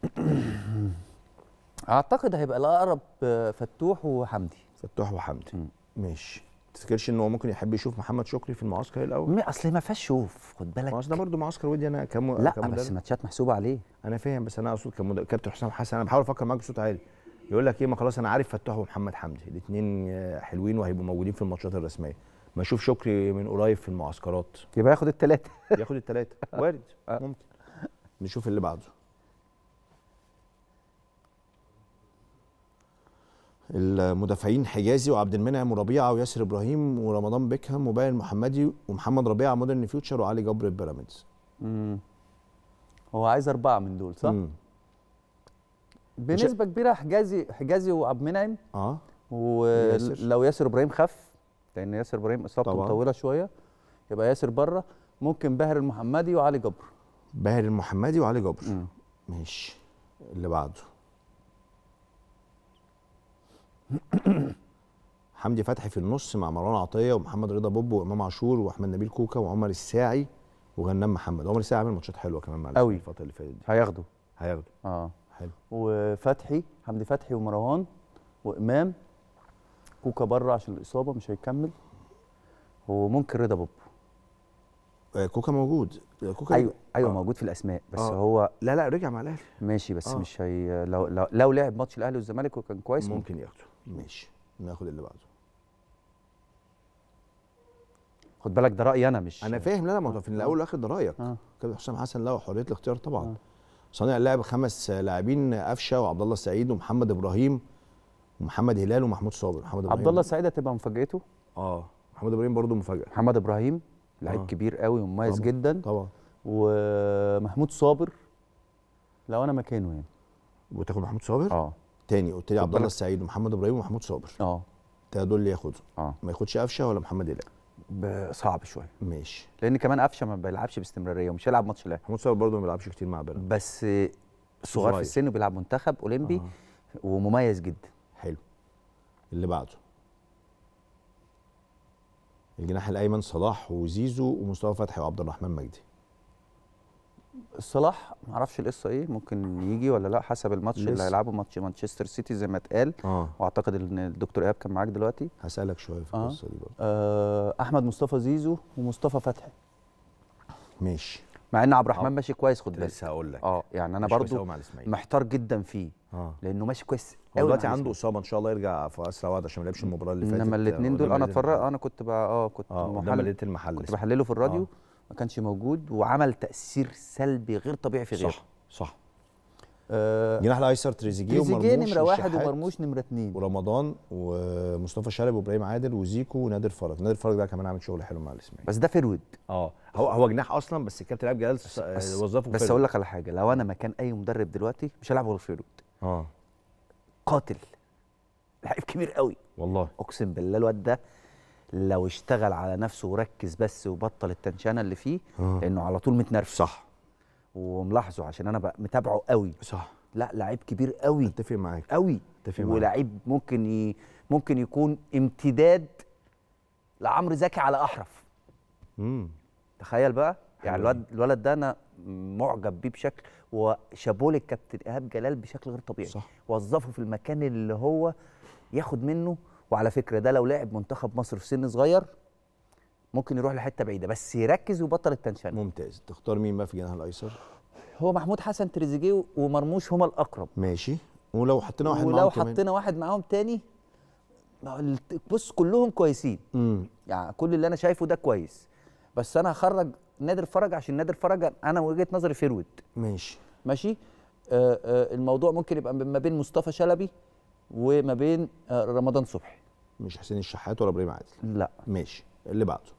اعتقد هيبقى الاقرب آه، فتوح وحمدي فتوح وحمدي مم. ماشي تفتكرش ان هو ممكن يحب يشوف محمد شكري في المعسكر الاول م- اصل ما فيهاش شوف خد بالك ما أصل ده برضه معسكر ودي انا كم لا كمدرب. بس ماتشات محسوبه عليه انا فاهم بس انا اقصد كمدرب كابتن حسام حسن انا بحاول افكر معاك بصوت عالي يقول لك ايه ما خلاص انا عارف فتوح ومحمد حمدي الاثنين حلوين وهيبقوا موجودين في الماتشات الرسميه ما اشوف شكري من قريب في المعسكرات يبقى ياخد الثلاثه ياخد الثلاثه وارد آه. ممكن نشوف اللي بعده المدافعين حجازي وعبد المنعم وربيعه وياسر ابراهيم ورمضان بيكهام وباين المحمدي ومحمد ربيعه مودرن فيوتشر وعلي جبر البيراميدز مم. هو عايز اربعه من دول صح؟ مم. بنسبه كبيره حجازي حجازي وعبد المنعم اه ولو ياسر. ياسر ابراهيم خف لان ياسر ابراهيم اصابته طبعاً. مطوله شويه يبقى ياسر بره ممكن باهر المحمدي وعلي جبر باهر المحمدي وعلي جبر مم. ماشي اللي بعده حمدي فتحي في النص مع مروان عطيه ومحمد رضا بوبو وامام عاشور واحمد نبيل كوكا وعمر الساعي وغنام محمد عمر الساعي عامل ماتشات حلوه كمان مع أوي. الفريق الفتره اللي فاتت دي هياخده هياخده اه حلو وفتحي حمدي فتحي ومروان وامام كوكا بره عشان الاصابه مش هيكمل وممكن رضا بوبو آه، كوكا موجود آه، كوكا ايوه ايوه آه. موجود في الاسماء بس آه. هو لا لا رجع مع الاهلي ماشي بس آه. مش هي لو لو, لو لعب ماتش الاهلي والزمالك وكان كويس ممكن ممكن ياخده ماشي ناخد اللي بعده خد بالك ده رايي انا مش انا فاهم لا لا ما هو في الاول والاخر ده رايك آه. كابتن حسام حسن له حريه الاختيار طبعا صانع اللعب خمس لاعبين قفشه وعبد الله السعيد ومحمد ابراهيم ومحمد هلال ومحمود صابر محمد ابراهيم عبد الله السعيد هتبقى مفاجأته اه محمد ابراهيم برضه مفاجاه محمد ابراهيم لعيب آه. كبير قوي ومميز طبعاً. جدا طبعا ومحمود صابر لو انا مكانه يعني وتاخد محمود صابر اه تاني قلت لي خد عبد الله بالك. السعيد ومحمد ابراهيم ومحمود صابر اه ده دول اللي ياخدهم اه ما ياخدش قفشه ولا محمد هلال ب- صعب شويه ماشي لان كمان قفشه ما بيلعبش باستمراريه ومش هيلعب ماتش الاهلي محمود صابر برضه ما بيلعبش كتير مع بيراميدز بس صغير صغير. في السن وبيلعب منتخب اولمبي آه. ومميز جدا حلو اللي بعده الجناح الايمن صلاح وزيزو ومصطفى فتحي وعبد الرحمن مجدي صلاح ما اعرفش القصه ايه ممكن يجي ولا لا حسب الماتش اللي لسه. هيلعبه ماتش مانشستر سيتي زي ما اتقال اه واعتقد ان الدكتور ايهاب كان معاك دلوقتي هسالك شويه في آه. القصه دي برضه آه احمد مصطفى زيزو ومصطفى فتحي ماشي مع ان عبد الرحمن آه. ماشي كويس خد بالك لسه هقول لك اه يعني انا مش كويس برضو أوي مع الإسماعيلي. محتار جدا فيه اه لانه ماشي كويس هو أوي دلوقتي مع عنده الإسماعيلي. اصابه ان شاء الله يرجع في اسرع وقت عشان ما لعبش المباراه اللي فاتت انما الاثنين دول انا اتفرج انا كنت بقى اه كنت اه قدام محلل مدينه المحل كنت بحلله في الراديو آه. ما كانش موجود وعمل تاثير سلبي غير طبيعي في غيره صح صح آه الجناح الايسر تريزيجيه تريزيجيه ومرموش نمره واحد والشحات ومرموش نمره اثنين ورمضان ومصطفى شلبي وابراهيم عادل وزيكو ونادر فرج نادر فرج ده كمان عامل شغل حلو مع الاسماعيلي بس ده فيرود اه هو هو جناح اصلا بس الكابتن ايهاب جلال بس, آه، وظفه بس فرد. اقول لك على حاجه لو انا مكان اي مدرب دلوقتي مش هلعب غير فيرود اه قاتل لعيب كبير قوي والله اقسم بالله الواد ده لو اشتغل على نفسه وركز بس وبطل التنشانه اللي فيه آه. لانه على طول متنرفز صح وملاحظه عشان انا بقى متابعه قوي صح لا لعيب كبير قوي اتفق معاك قوي اتفق معاك. ولعيب ممكن ي... ممكن يكون امتداد لعمرو زكي على احرف امم تخيل بقى يعني حلو الواد الولد ده انا معجب بيه بشكل وشابوه للكابتن ايهاب جلال بشكل غير طبيعي صح. وظفه في المكان اللي هو ياخد منه وعلى فكره ده لو لعب منتخب مصر في سن صغير ممكن يروح لحته بعيده بس يركز ويبطل التنشن ممتاز تختار مين بقى في الجناح الايسر هو محمود حسن تريزيجيه ومرموش هما الاقرب ماشي ولو حطينا واحد ولو معاهم كمان حطينا واحد معاهم تاني ما الت- بص كلهم كويسين امم يعني كل اللي انا شايفه ده كويس بس انا هخرج نادر فرج عشان نادر فرج انا وجهه نظري فيرود ماشي ماشي آه آه الموضوع ممكن يبقى ما بين مصطفى شلبي وما بين آه رمضان صبحي مش حسين الشحات ولا ابراهيم عادل لا ماشي اللي بعده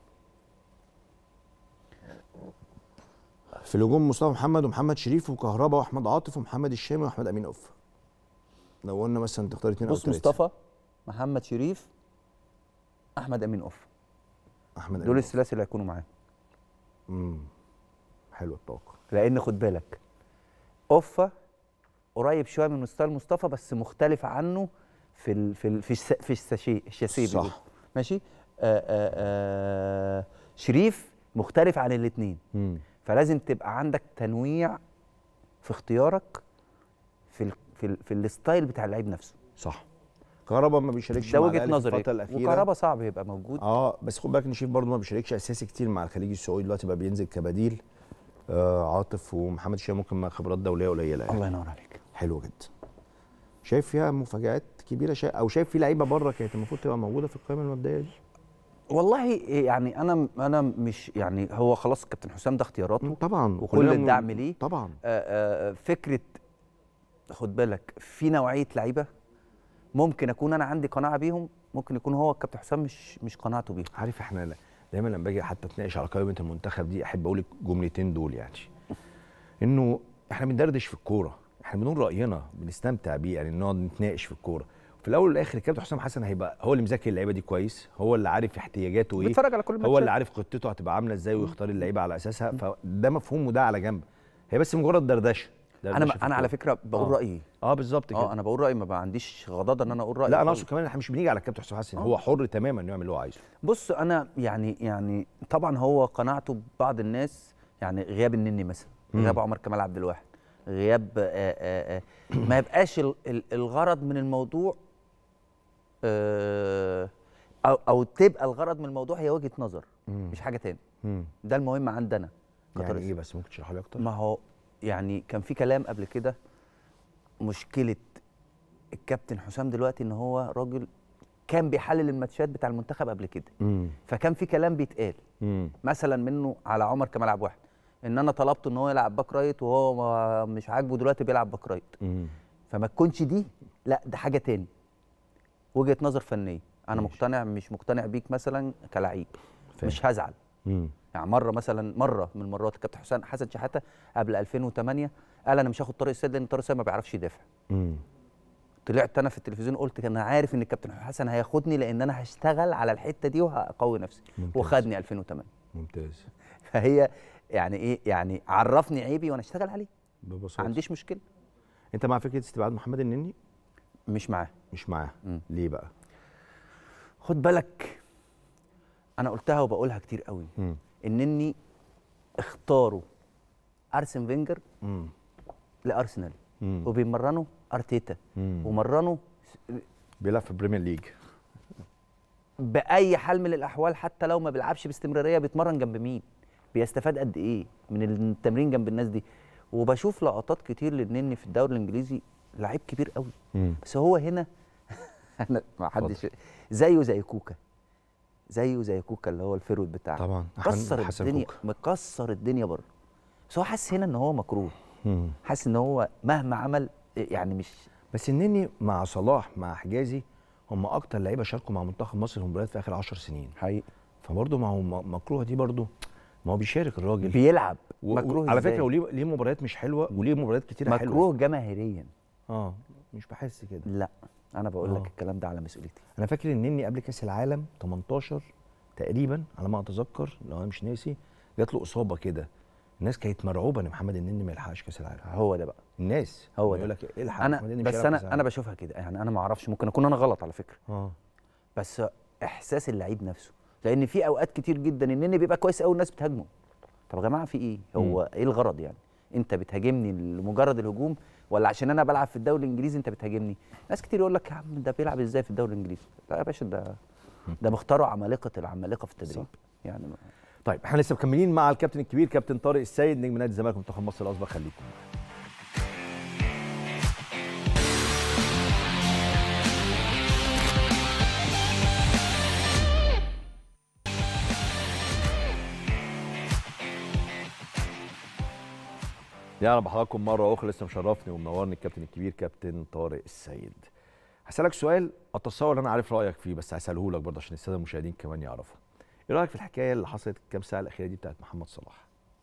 في الهجوم مصطفى محمد ومحمد شريف وكهربا واحمد عاطف ومحمد الشامي واحمد امين اوف لو قلنا مثلا تختار اثنين او بص ثلاثه مصطفى محمد شريف احمد امين اوف احمد دول امين أوف. الثلاثي اللي هيكونوا معاه امم حلو الطاقه لان خد بالك اوفا قريب شويه من ستايل مصطفى بس مختلف عنه في ال في ال في الس في الساشيه الشاسيه صح. بيقولوا. ماشي آآ آآ آآ شريف مختلف عن الاثنين امم فلازم تبقى عندك تنويع في اختيارك في ال في ال في الستايل بتاع اللعيب نفسه صح كهربا ما بيشاركش ده مع وجهه الأهلي في نظري الفتره الاخيره وكهربا صعب يبقى موجود اه بس خد بالك ان شريف برضه ما بيشاركش اساسي كتير مع الخليج السعودي دلوقتي بقى بينزل كبديل آه عاطف ومحمد الشام ممكن مع خبرات دوليه قليله يعني الله ينور عليك حلو جدا شايف فيها مفاجآت كبيره شا... او شايف في لعيبه بره كانت المفروض تبقى موجوده في القائمه المبدئيه دي والله يعني انا انا مش يعني هو خلاص كابتن حسام ده اختياراته طبعا وكل كلنا من- الدعم ليه. طبعا آه، آه، فكره خد بالك في نوعيه لعيبه ممكن اكون انا عندي قناعه بيهم ممكن يكون هو الكابتن حسام مش مش قناعته بيهم عارف احنا لا- دايما لما باجي حتى اتناقش على قائمه المنتخب دي احب اقول الجملتين دول يعني انه احنا بندردش في الكوره احنا بنقول راينا بنستمتع بيه يعني نقعد نتناقش في الكوره في الاول والاخر الكابتن حسام حسن هيبقى هو اللي مذاكر اللعيبه دي كويس هو اللي عارف احتياجاته ايه بيتفرج على كل هو الماتشات. اللي عارف خطته هتبقى عامله ازاي ويختار اللعيبه على اساسها فده مفهوم وده على جنب هي بس مجرد دردشه انا دردشة في انا على الكورة. فكره بقول آه. رايي اه بالظبط كده اه انا بقول رايي ما بقى عنديش غضاضه ان انا اقول رايي لا انا خالص. اقصد كمان احنا مش بنيجي على الكابتن حسام حسن هو حر تماما انه يعمل اللي هو عايزه بص انا يعني يعني طبعا هو قناعته ببعض الناس يعني غياب النني مثلا غياب عمر كمال عبد الواحد غياب آآ آآ ما يبقاش ال- ال- الغرض من الموضوع آه، او او تبقى الغرض من الموضوع هي وجهه نظر مم. مش حاجه تاني مم. ده المهم عندنا يعني كطارق ايه بس ممكن تشرح لي اكتر ما هو يعني كان في كلام قبل كده مشكله الكابتن حسام دلوقتي ان هو راجل كان بيحلل الماتشات بتاع المنتخب قبل كده مم. فكان في كلام بيتقال مم. مثلا منه على عمر كملعب واحد ان انا طلبت ان هو يلعب باك رايت وهو ما- مش عاجبه دلوقتي بيلعب باك رايت مم. فما تكونش دي لا ده حاجه تاني وجهه نظر فنيه انا ماشي. مقتنع مش مقتنع بيك مثلا كلعيب فاهم. مش هزعل مم. يعني مره مثلا مره من المرات الكابتن حسام حسن شحاته قبل 2008 قال انا مش هاخد طارق السيد لان طارق السيد ما بيعرفش يدافع مم. طلعت انا في التلفزيون قلت انا عارف ان الكابتن حسن هياخدني لان انا هشتغل على الحته دي وهقوي نفسي ممتاز. وخدني 2008 ممتاز فهي يعني ايه يعني عرفني عيبي وانا اشتغل عليه ببساطه ما عنديش مشكله انت مع فكره استبعاد محمد النني مش معاه مش معاه مم. ليه بقى خد بالك انا قلتها وبقولها كتير قوي مم. انني اختاروا ارسن فينجر مم. لارسنال مم. وبيمرنوا ارتيتا مم. ومرنوا بيلعب في البريمير ليج باي حال من الاحوال حتى لو ما بيلعبش باستمراريه بيتمرن جنب مين بيستفاد قد ايه من التمرين جنب الناس دي وبشوف لقطات كتير للنني في الدوري الانجليزي لعيب كبير قوي مم. بس هو هنا انا ما حدش زيه زي كوكا زيه زي كوكا اللي هو الفيرود بتاعه طبعا مكسر حسن الدنيا كوكا. مكسر الدنيا بره بس هو حاسس هنا ان هو مكروه مم. حاسس ان هو مهما عمل يعني مش بس النني مع صلاح مع حجازي هم اكتر لعيبه شاركوا مع منتخب مصر في المباريات في اخر 10 سنين حقيقي فبرضه ما هو م- مكروه دي برضه ما هو بيشارك الراجل بيلعب و- مكروه على إزاي؟ فكره وليه ليه مباريات مش حلوه وليه مباريات كتيره حلوه مكروه جماهيريا اه مش بحس كده لا انا بقول لك آه. الكلام ده على مسؤوليتي انا فاكر النني قبل كاس العالم 18 تقريبا على ما اتذكر لو انا مش ناسي جات له اصابه كده الناس كانت مرعوبه ان محمد النني ما يلحقش كاس العالم هو ده بقى الناس هو يقول ده. لك الحق انا محمد النني مش بس هيلعب كأس انا انا العالم. بشوفها كده يعني انا ما اعرفش ممكن اكون انا غلط على فكره اه بس احساس اللعيب نفسه لان في اوقات كتير جدا النني بيبقى كويس قوي الناس بتهاجمه طب يا جماعه في ايه هو ايه الغرض يعني انت بتهاجمني لمجرد الهجوم ولا عشان انا بلعب في الدوري الانجليزي انت بتهاجمني ناس كتير يقول لك يا عم ده بيلعب ازاي في الدوري الانجليزي لا يا باشا ده ده مختاروا عمالقه العمالقه في التدريب صح. يعني ما- طيب احنا لسه مكملين مع الكابتن الكبير كابتن طارق السيد نجم نادي الزمالك ومنتخب مصر الاسبق خليكم يا رب بحضراتكم مره اخرى لسه مشرفني ومنورني الكابتن الكبير كابتن طارق السيد هسألك سؤال اتصور ان انا عارف رايك فيه بس هساله لك برضه عشان الساده المشاهدين كمان يعرفوا ايه رايك في الحكايه اللي حصلت الكام ساعه الاخيره دي بتاعت محمد صلاح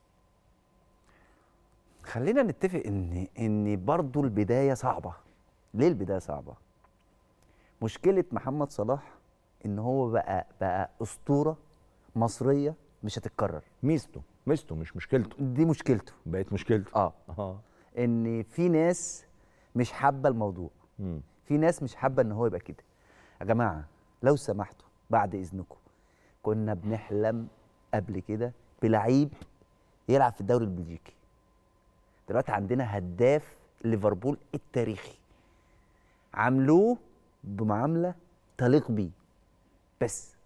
خلينا نتفق ان ان برضه البدايه صعبه ليه البدايه صعبه مشكله محمد صلاح ان هو بقى بقى اسطوره مصريه مش هتتكرر ميزته ميزته مش مشكلته دي مشكلته بقت مشكلته اه اه ان في ناس مش حابه الموضوع مم. في ناس مش حابه ان هو يبقى كده يا جماعه لو سمحتوا بعد اذنكم كنا بنحلم قبل كده بلعيب يلعب في الدوري البلجيكي دلوقتي عندنا هداف ليفربول التاريخي عاملوه بمعامله تليق بيه بس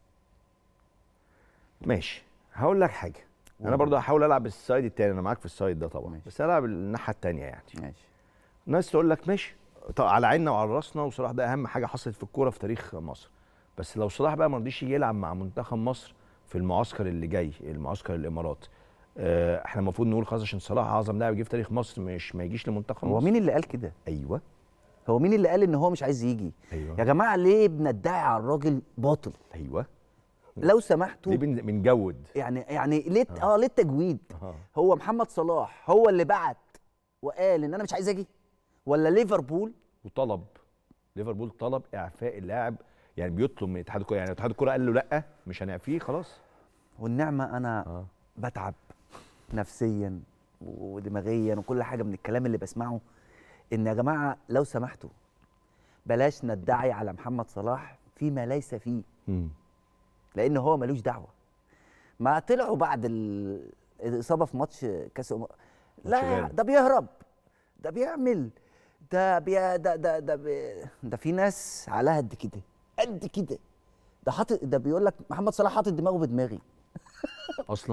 ماشي هقول لك حاجه انا قول. برضه هحاول العب السايد التاني انا معاك في السايد ده طبعا ماشي. بس العب الناحيه التانيه يعني ماشي ناس تقول لك ماشي طب على عيننا وعلى راسنا وصلاح ده اهم حاجه حصلت في الكوره في تاريخ مصر بس لو صلاح بقى ما رضيش يجي يلعب مع منتخب مصر في المعسكر اللي جاي المعسكر الامارات آه، احنا المفروض نقول خلاص عشان صلاح اعظم لاعب جه في تاريخ مصر مش ما يجيش لمنتخب هو مصر مين اللي قال كده ايوه هو مين اللي قال ان هو مش عايز يجي يا ايوه جماعه ليه بندعي على الراجل باطل ايوه لو سمحتوا ليه بن- بنجود يعني يعني ليه اه ليه التجويد اه هو محمد صلاح هو اللي بعت وقال ان انا مش عايز اجي ولا ليفربول وطلب ليفربول طلب اعفاء اللاعب يعني بيطلب من اتحاد الكوره يعني اتحاد الكوره قال له لا مش هنعفيه خلاص والنعمه انا اه بتعب نفسيا ودماغيا وكل حاجه من الكلام اللي بسمعه ان يا جماعه لو سمحتوا بلاش ندعي على محمد صلاح فيما ليس فيه مم. لان هو ملوش دعوه ما طلعوا بعد ال- الاصابه في ماتش كاس الامم لا غانا. ده بيهرب ده بيعمل ده بي ده ده ده, بي ده في ناس على قد كده قد كده ده حاطط ده بيقول لك محمد صلاح حاطط دماغه بدماغي اصلا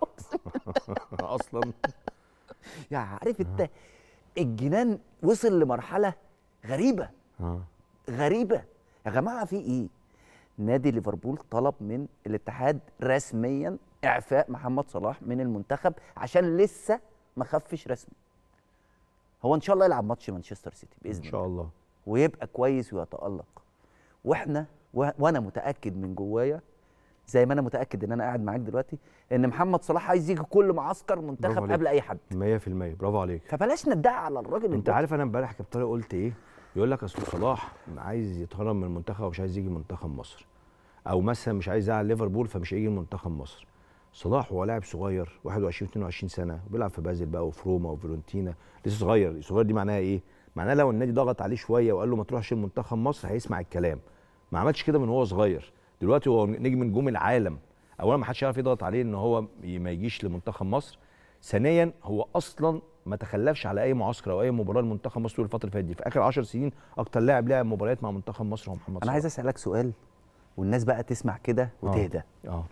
اصلا يعني عارف انت الجنان وصل لمرحله غريبه اه غريبه يا جماعه في ايه نادي ليفربول طلب من الاتحاد رسميا اعفاء محمد صلاح من المنتخب عشان لسه ما خفش رسمي هو ان شاء الله يلعب ماتش مانشستر سيتي باذن ان الله شاء الله ويبقى كويس ويتالق واحنا و... وانا متاكد من جوايا زي ما انا متاكد ان انا قاعد معاك دلوقتي ان محمد صلاح عايز يجي كل معسكر برافو منتخب عليك. قبل اي حد 100% برافو عليك فبلاش ندعي على الراجل انت البطل. عارف انا امبارح كابتن طارق قلت ايه يقول لك اصل صلاح عايز يتهرب من المنتخب ومش عايز يجي منتخب مصر او مثلا مش عايز يزعل ليفربول فمش هيجي منتخب مصر صلاح هو لاعب صغير 21 22 سنه وبيلعب في بازل بقى وفي روما وفيرونتينا لسه صغير صغير دي معناها ايه معناها لو النادي ضغط عليه شويه وقال له ما تروحش المنتخب مصر هيسمع الكلام ما عملش كده من هو صغير دلوقتي هو نجم نجوم العالم اولا ما حدش يعرف يضغط عليه ان هو ي- ما يجيش لمنتخب مصر ثانيا هو اصلا ما تخلفش على اي معسكر او اي مباراه لمنتخب مصر طول الفتره اللي فاتت دي في اخر 10 سنين اكتر لاعب لعب مباريات مع منتخب مصر هو محمد انا عايز صلاح. اسالك سؤال والناس بقى تسمع كده وتهدى اه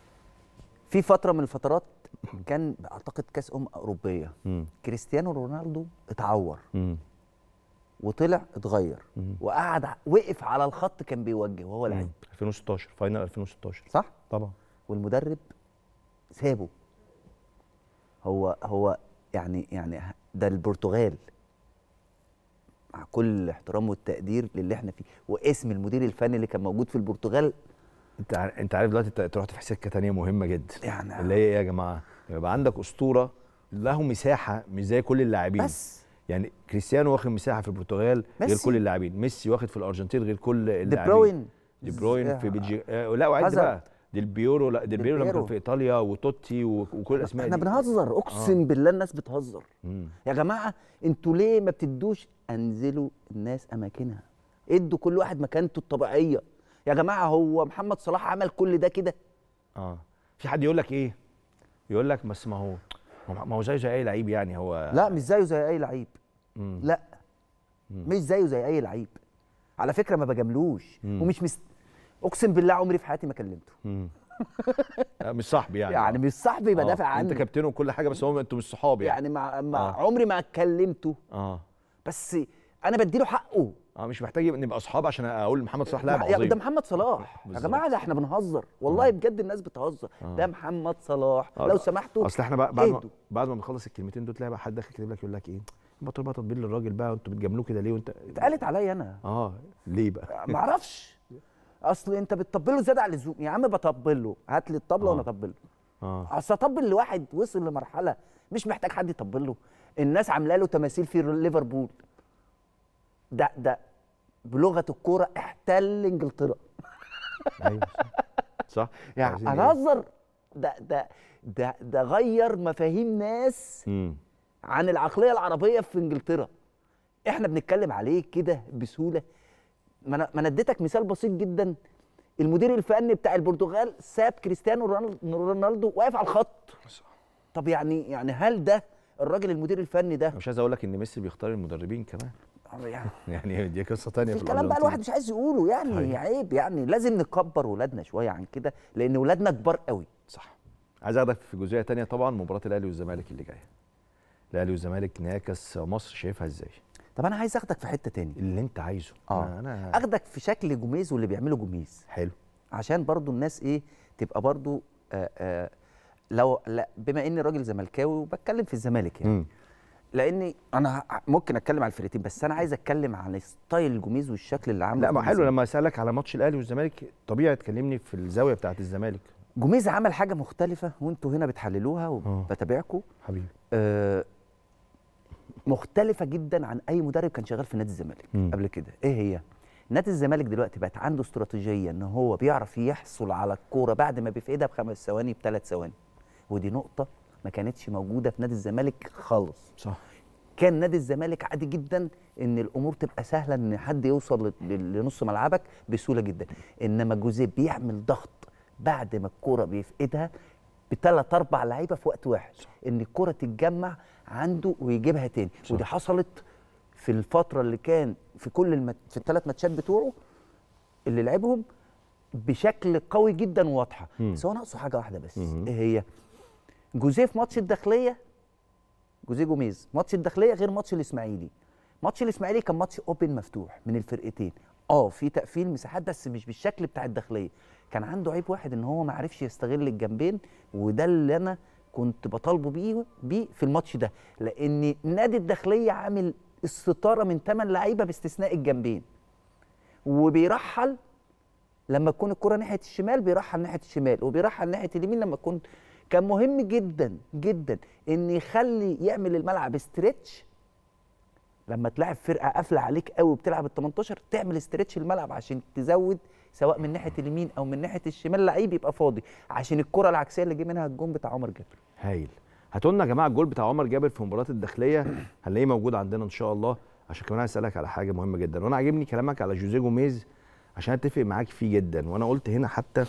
في فتره من الفترات كان اعتقد كاس امم اوروبيه امم كريستيانو رونالدو اتعور امم وطلع اتغير مم. وقعد ع- وقف على الخط كان بيوجه وهو لعيب 2016 فاينل 2016 صح طبعا والمدرب سابه هو هو يعني يعني ده البرتغال مع كل الاحترام والتقدير للي احنا فيه واسم المدير الفني اللي كان موجود في البرتغال انت عار- انت عارف دلوقتي انت أنت رحت في سكه تانية مهمه جدا يعني اللي هي ايه يا جماعه يبقى عندك اسطوره له مساحه مش زي كل اللاعبين بس يعني كريستيانو واخد مساحه في البرتغال غير ميسي. كل اللاعبين ميسي واخد في الارجنتين غير كل دي اللاعبين بروين دي بروين في آه، بيجي آه لا وعد هازارد. بقى ديل بيورو لا ديل بيورو لما كان بيرو. في ايطاليا وتوتي و- وكل الاسماء احنا دي بنهزر اقسم بالله الناس بتهزر مم. يا جماعه انتوا ليه ما بتدوش انزلوا الناس اماكنها ادوا كل واحد مكانته الطبيعيه يا جماعه هو محمد صلاح عمل كل ده كده اه في حد يقول لك ايه يقول لك بس ما هو ما هو زيه زي اي لعيب يعني هو لا مش زيه زي اي لعيب مم. لا مش زيه زي اي لعيب على فكره ما بجاملوش مم. ومش مست... اقسم بالله عمري في حياتي ما كلمته مم. آه، مش صاحبي يعني يعني مش صاحبي آه. بدافع عنه انت كابتنه وكل حاجه بس هو انتوا مش صحاب يعني يعني مع, مع آه. عمري ما كلمته اه بس انا بديله حقه اه مش محتاج يبقى- نبقى اصحاب عشان اقول محمد صلاح لاعب يا- عظيم ده محمد صلاح يا بالظبط. جماعه ده احنا بنهزر والله بجد الناس بتهزر آه. ده محمد صلاح آه، لو لا. سمحتوا اصل احنا بقى بعد ما اهدوا. بعد ما بنخلص الكلمتين دول تلاقي بقى حد داخل كاتب لك يقول لك ايه بطل بقى تطبيل للراجل بقى وانتوا بتجاملوه كده ليه وانت اتقالت عليا انا اه ليه بقى ما اعرفش اصل انت بتطبله زياده عن اللزوم يا عم بطبله هات لي الطبله آه. وانا اطبله اه اصل اطبل لواحد وصل لمرحله مش محتاج حد يطبل له الناس عامله له تماثيل في ليفربول ده ده بلغه الكوره احتل انجلترا ايوه صح صح يعني عايزين انا إيه؟ اهزر ده ده ده ده غير مفاهيم ناس مم. عن العقليه العربيه في انجلترا احنا بنتكلم عليه كده بسهوله ما انا ما أنا اديتك مثال بسيط جدا المدير الفني بتاع البرتغال ساب كريستيانو رونالد- رونالدو واقف على الخط طب يعني يعني هل ده الراجل المدير الفني ده مش عايز اقول لك ان ميسي بيختار المدربين كمان يعني يعني دي قصه تانية في في كلام بقى الأرجنتين. الواحد مش عايز يقوله يعني صحيح. عيب يعني لازم نكبر ولادنا شويه عن كده لان ولادنا كبار قوي صح عايز اخدك في جزئيه تانية طبعا مباراه الاهلي والزمالك اللي جايه الاهلي والزمالك نهائي كاس مصر شايفها ازاي طب انا عايز اخدك في حته تاني اللي انت عايزه اه انا أنا- اخدك في شكل جوميز واللي بيعملوا جوميز حلو عشان برضو الناس ايه تبقى برضو آآ آآ لو لا بما اني راجل زملكاوي وبتكلم في الزمالك يعني مم. لاني انا ه- ممكن اتكلم على الفرقتين بس انا عايز اتكلم على ستايل الجوميز والشكل اللي عامله لا ما في حلو الزمالك. لما اسالك على ماتش الاهلي والزمالك طبيعي تكلمني في الزاويه بتاعه الزمالك جوميز عمل حاجه مختلفه وانتوا هنا بتحللوها وبتابعكم حبيبي آه مختلفه جدا عن اي مدرب كان شغال في نادي الزمالك مم. قبل كده ايه هي نادي الزمالك دلوقتي بقت عنده استراتيجيه ان هو بيعرف يحصل على الكوره بعد ما بيفقدها بخمس ثواني بثلاث ثواني ودي نقطه ما كانتش موجوده في نادي الزمالك خالص صح كان نادي الزمالك عادي جدا ان الامور تبقى سهله ان حد يوصل ل- ل- لنص ملعبك بسهوله جدا انما جوزيه بيعمل ضغط بعد ما الكوره بيفقدها بثلاث اربع لعيبه في وقت واحد ان الكوره تتجمع عنده ويجيبها تاني صح. ودي حصلت في الفتره اللي كان في كل المت... في الثلاث ماتشات بتوعه اللي لعبهم بشكل قوي جدا وواضحه مم. بس هو ناقصه حاجه واحده بس مهم. ايه هي جوزيه في ماتش الداخليه جوزيه جوميز ماتش الداخليه غير ماتش الاسماعيلي ماتش الاسماعيلي كان ماتش اوبن مفتوح من الفرقتين اه في تقفيل مساحات بس مش بالشكل بتاع الداخليه كان عنده عيب واحد ان هو ما عرفش يستغل الجنبين وده اللي انا كنت بطالبه بيه بيه في الماتش ده لان نادي الداخليه عامل استطاره من 8 لعيبه باستثناء الجنبين وبيرحل لما تكون الكره ناحيه الشمال بيرحل ناحيه الشمال وبيرحل ناحيه اليمين لما تكون كان مهم جدا جدا ان يخلي يعمل الملعب استريتش لما تلاعب فرقه قافله عليك قوي وبتلعب ال 18 تعمل استريتش الملعب عشان تزود سواء من ناحيه اليمين او من ناحيه الشمال لعيب يبقى فاضي عشان الكره العكسيه اللي جه منها الجون بتاع عمر جابر هايل هاتوا لنا يا جماعه الجول بتاع عمر جابر في مباراه الداخليه هنلاقيه موجود عندنا ان شاء الله عشان كمان عايز اسالك على حاجه مهمه جدا وانا عاجبني كلامك على جوزيه جوميز عشان اتفق معاك فيه جدا وانا قلت هنا حتى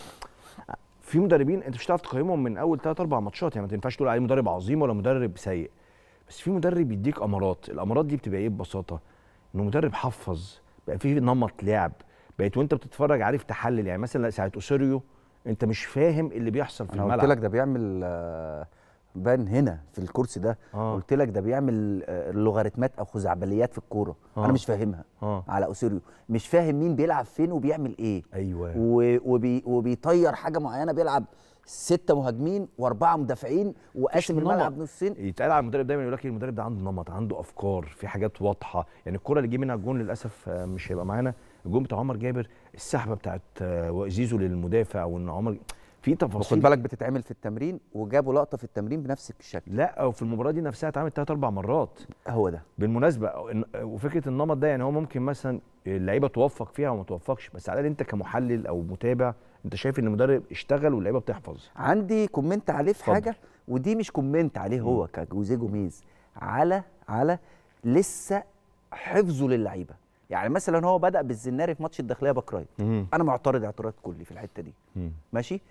في مدربين انت مش هتعرف تقيمهم من اول ثلاث اربع ماتشات يعني ما تنفعش تقول عليه مدرب عظيم ولا مدرب سيء بس في مدرب يديك امارات الامارات دي بتبقى ايه ببساطه انه مدرب حفظ بقى في نمط لعب بقيت وانت بتتفرج عارف تحلل يعني مثلا ساعه اوسوريو انت مش فاهم اللي بيحصل في انا الملعب قلت لك ده بيعمل آه، بان هنا في الكرسي ده آه. قلت لك ده بيعمل آه، لوغاريتمات او خزعبليات في الكوره آه. انا مش فاهمها اه على اوسيريو مش فاهم مين بيلعب فين وبيعمل ايه ايوه و- وبي وبيطير حاجه معينه بيلعب ستة مهاجمين واربعه مدافعين وقاسم مفيش الملعب نمط. نصين يتقال على المدرب دايما يقول لك إيه، المدرب ده عنده نمط عنده افكار في حاجات واضحه يعني الكره اللي جه منها الجون للاسف آه، مش هيبقى معانا الجون بتاع عمر جابر السحبه بتاعت آه، زيزو للمدافع وان عمر في وخد تفاصيل بالك بتتعمل في التمرين وجابوا لقطه في التمرين بنفس الشكل لا وفي المباراه دي نفسها اتعملت ثلاث اربع مرات هو ده بالمناسبه إن- وفكره النمط ده يعني هو ممكن مثلا اللعيبه توفق فيها وما توفقش بس على الاقل انت كمحلل او متابع انت شايف ان المدرب اشتغل واللعيبه بتحفظ عندي كومنت عليه في اتفضل. حاجه ودي مش كومنت عليه هو كجوزيه جوميز على على لسه حفظه للعيبه يعني مثلا هو بدا بالزناري في ماتش الداخليه باكراي انا معترض اعتراض كلي في الحته دي ماشي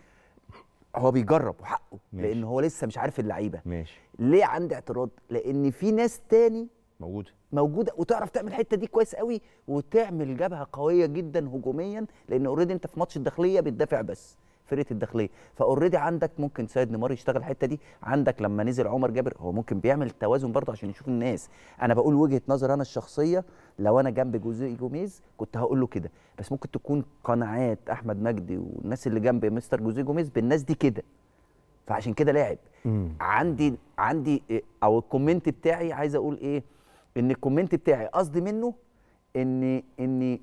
هو بيجرب وحقه ماشي. لان هو لسه مش عارف اللعيبه ماشي ليه عندي اعتراض لان في ناس تاني موجود موجوده وتعرف تعمل الحته دي كويس قوي وتعمل جبهه قويه جدا هجوميا لان اوريدي انت في ماتش الداخليه بتدافع بس فرقه الداخليه فاوريدي عندك ممكن سيد نيمار يشتغل الحته دي عندك لما نزل عمر جابر هو ممكن بيعمل توازن برضه عشان يشوف الناس انا بقول وجهه نظر انا الشخصيه لو انا جنب جوزيه جوميز كنت هقول له كده بس ممكن تكون قناعات احمد مجدي والناس اللي جنب مستر جوزيه جوميز بالناس دي كده فعشان كده لاعب عندي عندي إيه- او الكومنت بتاعي عايز اقول ايه ان الكومنت بتاعي قصدي منه ان ان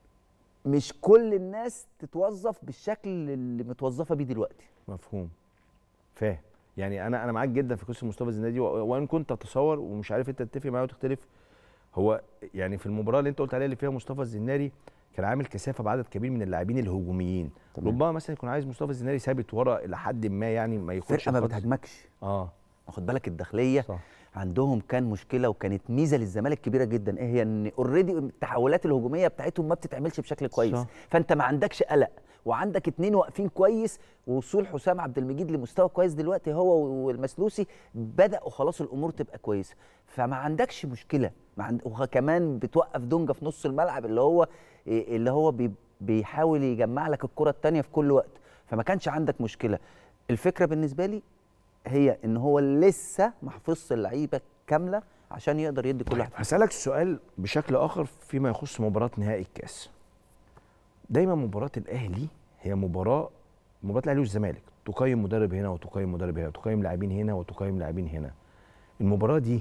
مش كل الناس تتوظف بالشكل اللي متوظفه بيه دلوقتي مفهوم فاهم يعني انا انا معاك جدا في قصه مصطفى الزنادي و- وان كنت اتصور ومش عارف انت تتفق معايا وتختلف هو يعني في المباراه اللي انت قلت عليها اللي فيها مصطفى الزناري كان عامل كثافه بعدد كبير من اللاعبين الهجوميين تمام. ربما مثلا يكون عايز مصطفى الزناري ثابت ورا الى حد ما يعني ما ياخدش فرقه ما الخط. بتهاجمكش اه واخد بالك الداخليه صح. عندهم كان مشكله وكانت ميزه للزمالك كبيره جدا ايه هي ان اوريدي التحولات الهجوميه بتاعتهم ما بتتعملش بشكل كويس صح. فانت ما عندكش قلق وعندك اتنين واقفين كويس ووصول حسام عبد المجيد لمستوى كويس دلوقتي هو والمسلوسي بداوا خلاص الامور تبقى كويسه فما عندكش مشكله ما عند... وكمان بتوقف دونجا في نص الملعب اللي هو اللي هو بي... بيحاول يجمع لك الكره الثانيه في كل وقت فما كانش عندك مشكله الفكره بالنسبه لي هي ان هو لسه ما حفظش اللعيبه كامله عشان يقدر يدي كل واحد هسألك سؤال بشكل آخر فيما يخص مباراة نهائي الكاس. دايما مباراة الأهلي هي مباراة مباراة الأهلي والزمالك، تقيم مدرب هنا وتقيم مدرب هنا، تقيم لاعبين هنا وتقيم لاعبين هنا. المباراة دي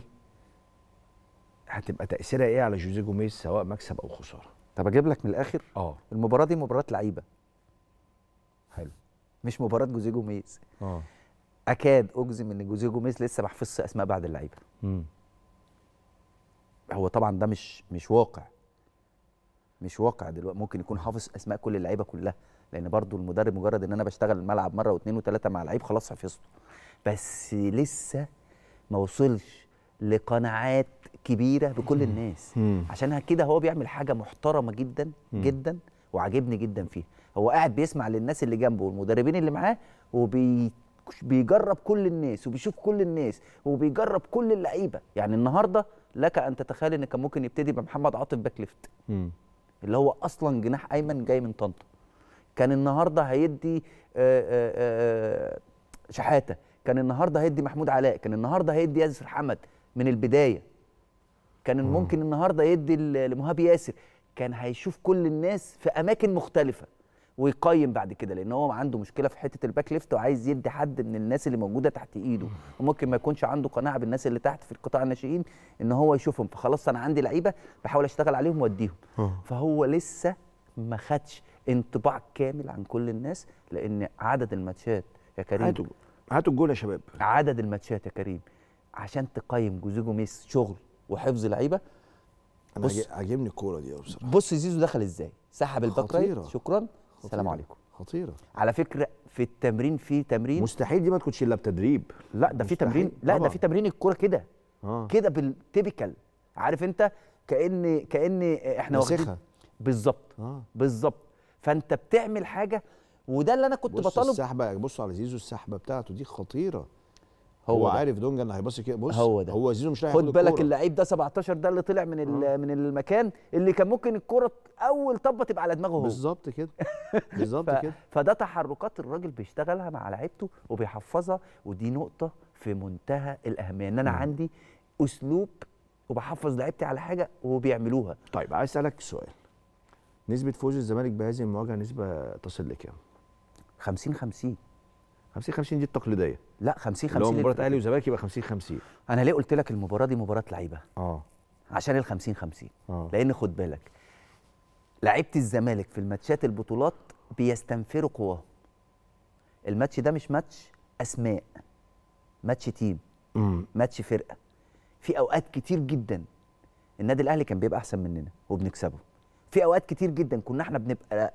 هتبقى تأثيرها إيه على جوزيه جوميز سواء مكسب أو خسارة؟ طب اجيب لك من الاخر اه المباراه دي مباراه لعيبه حلو مش مباراه جوزيه جوميز اه اكاد اجزم ان جوزيه جوميز لسه ما حفظش اسماء بعض اللعيبه امم هو طبعا ده مش مش واقع مش واقع دلوقتي ممكن يكون حافظ اسماء كل اللعيبه كلها لان برضو المدرب مجرد ان انا بشتغل الملعب مره واثنين وثلاثه مع لعيب خلاص حفظته بس لسه ما وصلش لقناعات كبيره بكل الناس مم. عشان كده هو بيعمل حاجه محترمه جدا جدا وعاجبني جدا فيها هو قاعد بيسمع للناس اللي جنبه والمدربين اللي معاه وبي بيجرب كل الناس وبيشوف كل الناس وبيجرب كل اللعيبه يعني النهارده لك ان تتخيل ان كان ممكن يبتدي بمحمد عاطف باك ليفت امم اللي هو اصلا جناح ايمن جاي من طنطا كان النهارده هيدي آه، آه، آه، شحاته كان النهارده هيدي محمود علاء كان النهارده هيدي ياسر حمد من البدايه كان ممكن النهارده يدي ل- لمهاب ياسر كان هيشوف كل الناس في اماكن مختلفه ويقيم بعد كده لان هو عنده مشكله في حته الباك ليفت وعايز يدي حد من الناس اللي موجوده تحت ايده وممكن ما يكونش عنده قناعه بالناس اللي تحت في القطاع الناشئين ان هو يشوفهم فخلاص انا عندي لعيبه بحاول اشتغل عليهم واديهم فهو لسه ما خدش انطباع كامل عن كل الناس لان عدد الماتشات يا كريم هاتوا هاتوا الجول يا شباب عدد الماتشات يا كريم عشان تقيم جوزيه جوميز شغل وحفظ العيبه انا بص. عاجب- عاجبني الكوره دي أوي بصراحه بص زيزو دخل ازاي سحب الباك رايت خطيرة. شكرا السلام خطيرة. عليكم خطيره على فكره في التمرين في تمرين مستحيل دي ما تكونش الا بتدريب لا ده في مستحيل. تمرين لا ده طبعاً. في تمرين الكوره كده اه كده بالتيبيكال عارف انت كان كان احنا ناسخها. واخدين بالظبط اه بالظبط فانت بتعمل حاجه وده اللي انا كنت بص بطالب السحبه بصوا على زيزو السحبه بتاعته دي خطيره هو هو ده. عارف دونجا ان هيبص كده بص هو ده. هو زيزو مش رايح خد ياخد بالك الكورة. اللعيب ده 17 ده اللي طلع من ال- من المكان اللي كان ممكن الكرة اول طبه تبقى على دماغه هو بالظبط كده بالظبط ف... كده فده تحركات الراجل بيشتغلها مع لعيبته وبيحفظها ودي نقطة في منتهى الأهمية إن أنا عندي أسلوب وبحفظ لعيبتي على حاجة وبيعملوها طيب عايز اسالك سؤال نسبه فوز الزمالك بهذه المواجهه نسبه تصل لكام 50 50 50 50 دي التقليديه لا 50 اللي هو 50 مباراه اهلي وزمالك يبقى 50 50 أنا ليه قلت لك المباراة دي مباراة لعيبة اه عشان ال 50 50 اه لأن خد بالك لعيبة الزمالك في الماتشات البطولات بيستنفروا قواهم الماتش ده مش ماتش أسماء ماتش تيم امم ماتش فرقه في اوقات كتير جدا النادي الاهلي كان بيبقى احسن مننا وبنكسبه في اوقات كتير جدا كنا احنا بنبقى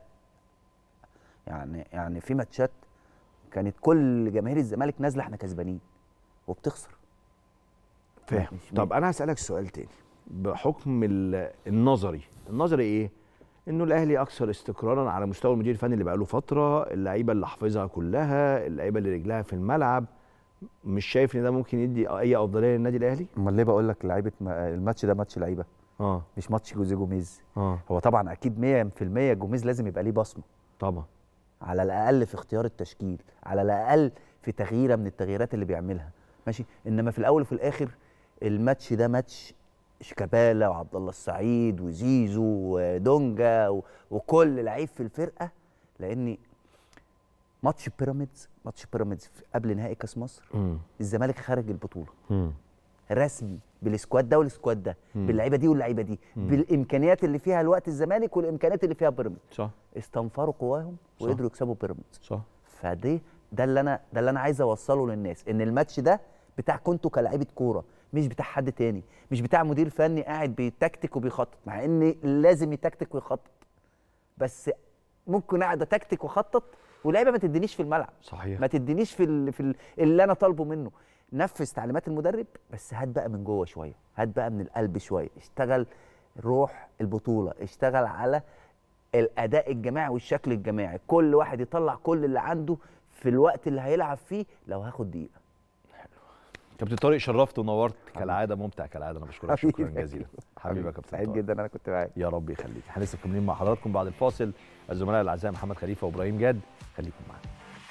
يعني يعني في ماتشات كانت كل جماهير الزمالك نازله احنا كسبانين وبتخسر فاهم مش- طب انا هسالك سؤال تاني بحكم ال- النظري النظري ايه انه الاهلي اكثر استقرارا على مستوى المدير الفني اللي بقاله فتره اللعيبه اللي حافظها كلها اللعيبه اللي رجلها في الملعب مش شايف ان ده ممكن يدي اي افضليه للنادي الاهلي امال ليه بقول لك لعيبه الماتش ده ماتش لعيبه اه مش ماتش جوزيه جوميز اه هو طبعا اكيد 100% جوميز لازم يبقى ليه بصمه طبعا على الاقل في اختيار التشكيل على الاقل في تغييره من التغييرات اللي بيعملها ماشي انما في الاول وفي الاخر الماتش ده ماتش شيكابالا وعبد الله السعيد وزيزو ودونجا و- وكل لعيب في الفرقه لان ماتش بيراميدز ماتش بيراميدز في- قبل نهائي كاس مصر امم الزمالك خارج البطوله امم رسمي بالسكواد ده والسكواد ده باللعيبه دي واللعيبه دي بالامكانيات اللي فيها الوقت الزمالك والامكانيات اللي فيها بيراميدز صح استنفروا قواهم صح. وقدروا يكسبوا بيراميدز صح فدي ده اللي انا ده اللي انا عايز اوصله للناس ان الماتش ده بتاع كنتوا كلاعيبه كوره مش بتاع حد تاني مش بتاع مدير فني قاعد بيتكتك وبيخطط مع ان لازم يتكتك ويخطط بس ممكن اقعد اتكتك واخطط واللعيبه ما تدينيش في الملعب صحيح ما تدينيش في ال... في ال... اللي انا طالبه منه نفذ تعليمات المدرب بس هات بقى من جوه شويه هات بقى من القلب شويه اشتغل روح البطوله اشتغل على الاداء الجماعي والشكل الجماعي كل واحد يطلع كل اللي عنده في الوقت اللي هيلعب فيه لو هاخد دقيقه كابتن طارق شرفت ونورت كالعاده ممتع كالعاده انا بشكرك شكرا حبيبي. جزيلا حبيبي يا كابتن سعيد طارق. جدا انا كنت معاك يا رب يخليك احنا لسه مكملين مع حضراتكم بعد الفاصل الزملاء الاعزاء محمد خليفه وابراهيم جاد خليكم معانا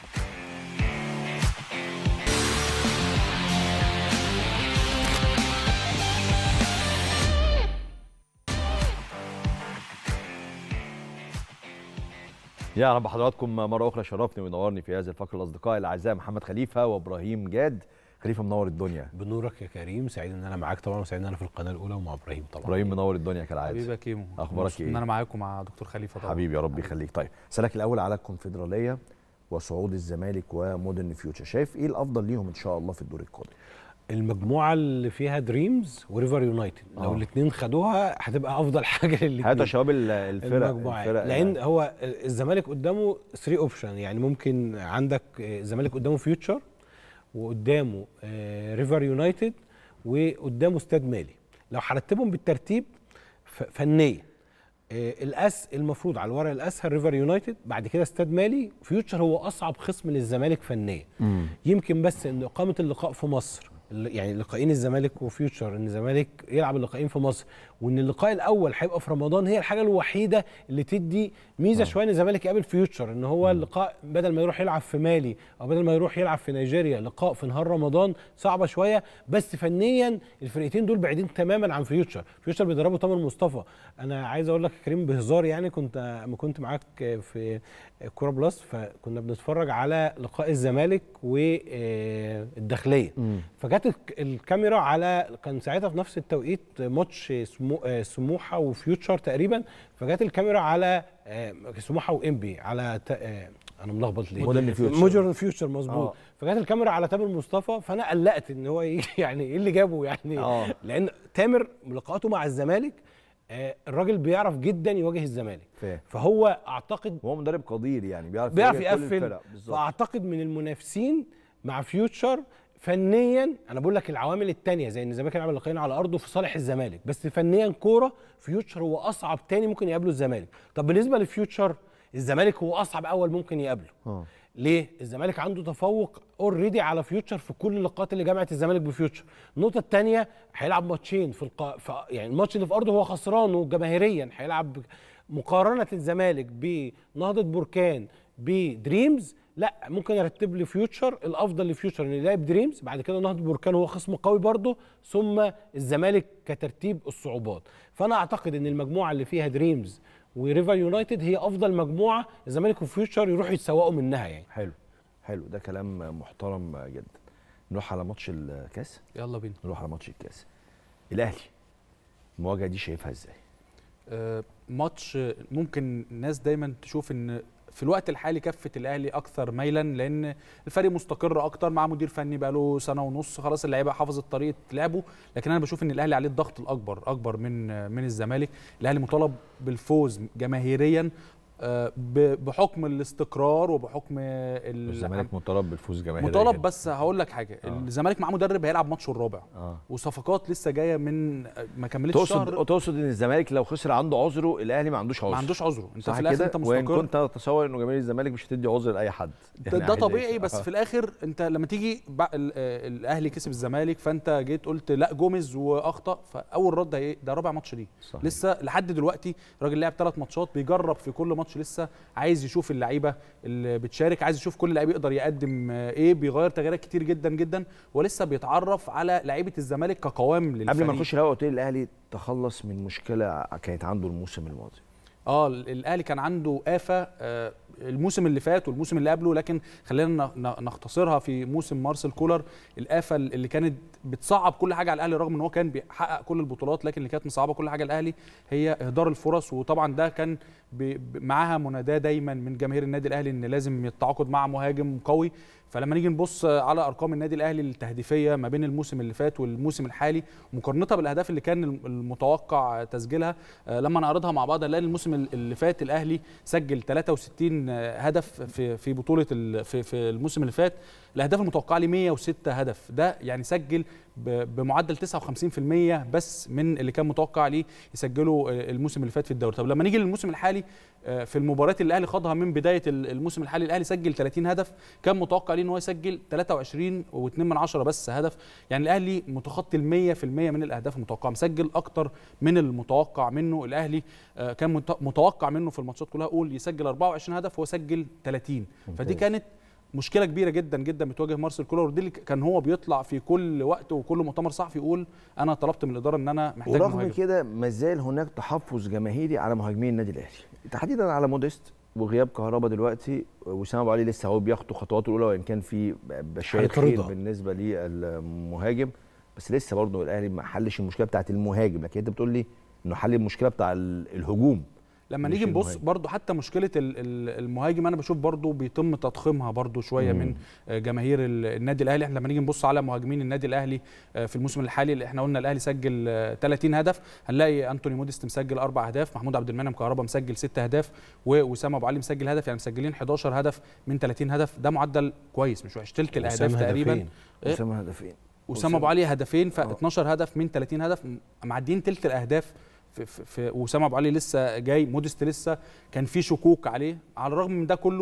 يا رب حضراتكم مرة أخرى شرفني وينورني في هذه الفقرة الأصدقاء الأعزاء محمد خليفة وإبراهيم جاد خليفة منور الدنيا بنورك يا كريم سعيد ان انا معاك طبعا وسعيد ان انا في القناه الاولى ومع ابراهيم طبعا إبراهيم منور الدنيا كالعادة حبيبي يا كيمو أخبارك مبسوط إيه؟ ان انا معاكم مع دكتور خليفه طبعا حبيبي يا رب يخليك طيب سألك الأول على الكونفدرالية وصعود الزمالك ومودرن فيوتشر شايف إيه الأفضل ليهم إن شاء الله في الدور القادم المجموعه اللي فيها دريمز وريفر يونايتد لو آه. الاثنين خدوها هتبقى افضل حاجه هاتوا يا للاثنين شباب ال- الفرق المجموعات الفرق لان هو الزمالك قدامه 3 اوبشن يعني ممكن عندك آه، الزمالك قدامه فيوتشر وقدامه آه، ريفر يونايتد وقدامه استاد مالي لو هرتبهم بالترتيب ف- فنيا آه، الاس المفروض على الورق الاسهل ريفر يونايتد بعد كده استاد مالي فيوتشر هو اصعب خصم للزمالك فنيا يمكن بس ان اقامه اللقاء في مصر ال- يعني لقاءين الزمالك وفيوتشر ان الزمالك يلعب اللقاءين في مصر وان اللقاء الاول هيبقى في رمضان هي الحاجه الوحيده اللي تدي ميزه شويه ان الزمالك يقابل فيوتشر ان هو اللقاء بدل ما يروح يلعب في مالي او بدل ما يروح يلعب في نيجيريا لقاء في نهار رمضان صعبه شويه بس فنيا الفرقتين دول بعيدين تماما عن فيوتشر فيوتشر بيدربه تامر مصطفى انا عايز اقول لك يا كريم بهزار يعني كنت ما كنت معاك في كوره بلس فكنا بنتفرج على لقاء الزمالك والداخليه فجت الك- الكاميرا على كان ساعتها في نفس التوقيت ماتش سمو- آه، سموحه وفيوتشر تقريبا فجت الكاميرا على آه، سموحه وانبي على ت- آه، انا ملخبط ليه مودرن فيوتشر. مودرن فيوتشر مظبوط آه. فجت الكاميرا على تامر مصطفى فانا قلقت ان هو ايه يعني ايه اللي جابه يعني آه. لان تامر لقاءاته مع الزمالك آه، الراجل بيعرف جدا يواجه الزمالك فاهم فهو اعتقد هو مدرب قدير يعني بيعرف بيعرف يواجه كل يقفل الفرق. بالظبط فاعتقد من المنافسين مع فيوتشر فنيا انا بقول لك العوامل التانية زي ان الزمالك يلعب اللقاءين على ارضه في صالح الزمالك بس فنيا كوره فيوتشر هو اصعب تاني ممكن يقابله الزمالك طب بالنسبه لفيوتشر الزمالك هو اصعب اول ممكن يقابله اه ليه؟ الزمالك عنده تفوق اوريدي على فيوتشر في كل اللقاءات اللي جمعت الزمالك بفيوتشر. النقطة الثانية هيلعب ماتشين في, القا... في يعني الماتش اللي في ارضه هو خسرانه جماهيريا هيلعب مقارنة الزمالك بنهضة بركان بدريمز لا ممكن يرتب لي فيوتشر الافضل لفيوتشر انه يلعب دريمز بعد كده نهضة بركان هو خصم قوي برضه ثم الزمالك كترتيب الصعوبات فانا اعتقد ان المجموعة اللي فيها دريمز وريفر يونايتد هي افضل مجموعة الزمالك وفيوتشر يروحوا يتسوقوا منها يعني حلو حلو ده كلام محترم جدا نروح على ماتش الكاس يلا بينا نروح على ماتش الكاس الاهلي المواجهه دي شايفها ازاي آه، ماتش ممكن الناس دايما تشوف ان في الوقت الحالي كفه الاهلي اكثر ميلا لان الفريق مستقر اكتر مع مدير فني بقاله سنه ونص خلاص اللعيبه حافظت طريقه لعبه لكن انا بشوف ان الاهلي عليه الضغط الاكبر اكبر من من الزمالك الاهلي مطالب بالفوز جماهيريا آه، ب- بحكم الاستقرار وبحكم ال- الزمالك مطالب بالفوز جماهيريا مطالب بس هقول لك حاجه آه. الزمالك معاه مدرب هيلعب ماتشه الرابع اه وصفقات لسه جايه من ما كملتش شهر تقصد تقصد ان الزمالك لو خسر عنده عذره الاهلي ما عندوش عذر ما عندوش عذره انت صح في الاخر كده انت وان مستقر كنت اتصور انه جماهير الزمالك مش هتدي عذر لاي حد ده, يعني ده عايز طبيعي يكسب. بس آه. في الاخر انت لما تيجي بع- ال- آه، الاهلي كسب الزمالك فانت جيت قلت لا جوميز واخطا فاول رد هي- ده رابع ماتش ليه صحيح. لسه لحد دلوقتي الراجل لعب ثلاث ماتشات بيجرب في كل ماتش لسه عايز يشوف اللعيبه اللي بتشارك عايز يشوف كل لعيب يقدر يقدم آه، ايه بيغير تغييرات كتير جدا جدا ولسه بيتعرف على لعيبه الزمالك كقوام للفريق قبل ما نخش الاول قلت لي الاهلي تخلص من مشكله كانت عنده الموسم الماضي اه ال- الاهلي كان عنده آفة آه، الموسم اللي فات والموسم اللي قبله لكن خلينا ن- ن- نختصرها في موسم مارسيل كولر الآفة اللي كانت بتصعب كل حاجه على الاهلي رغم ان هو كان بيحقق كل البطولات لكن اللي كانت مصعبه كل حاجه الاهلي هي اهدار الفرص وطبعا ده كان ب- ب- معاها مناداه دايما من جماهير النادي الاهلي ان لازم يتعاقد مع مهاجم قوي فلما نيجي نبص على ارقام النادي الاهلي التهديفيه ما بين الموسم اللي فات والموسم الحالي مقارنتها بالاهداف اللي كان المتوقع تسجيلها آه، لما نعرضها مع بعض نلاقي الموسم اللي فات الاهلي سجل 63 هدف في في بطوله ال- في في الموسم اللي فات الاهداف المتوقعه ليه 106 هدف ده يعني سجل ب- بمعدل 59% بس من اللي كان متوقع ليه يسجله آه، الموسم اللي فات في الدوري طب لما نيجي للموسم الحالي آه، في المباريات اللي الاهلي خاضها من بدايه ال- الموسم الحالي الاهلي سجل 30 هدف كان متوقع ليه ان هو يسجل 23 و2 من عشرة بس هدف يعني الاهلي متخطي ال 100% من الاهداف المتوقعه مسجل اكتر من المتوقع منه الاهلي آه، كان مت- متوقع منه في الماتشات كلها قول يسجل 24 هدف هو سجل 30 فدي كانت مشكله كبيره جدا جدا بتواجه مارسيل كولر ودي اللي كان هو بيطلع في كل وقت وكل مؤتمر صحفي يقول انا طلبت من الاداره ان انا محتاج ورغم مهاجم كده ما زال هناك تحفظ جماهيري على مهاجمين النادي الاهلي تحديدا على موديست وغياب كهربا دلوقتي وسام ابو علي لسه هو بياخد خطواته الاولى وان كان في بشاير حالة خير رضا. بالنسبه للمهاجم بس لسه برضه الاهلي ما حلش المشكله بتاعت المهاجم لكن انت بتقول لي انه حل المشكله بتاع ال- الهجوم لما مش نيجي نبص المهاجم. برضو حتى مشكله ال- ال- المهاجم انا بشوف برضو بيتم تضخيمها برضو شويه مم. من آه، جماهير ال- النادي الاهلي احنا لما نيجي نبص على مهاجمين النادي الاهلي آه، في الموسم الحالي اللي احنا قلنا الاهلي سجل آه، 30 هدف هنلاقي انتوني موديست مسجل اربع اهداف محمود عبد المنعم كهربا مسجل ست اهداف ووسام ابو علي مسجل هدف يعني مسجلين 11 هدف من 30 هدف ده معدل كويس مش وحش تلت الاهداف وسام تقريبا هدفين. إيه؟ وسام هدفين وسام ابو علي هدفين ف 12 هدف من 30 هدف م- معديين تلت الاهداف في, في, في وسام ابو علي لسه جاي موديست لسه كان في شكوك عليه على الرغم من ده كله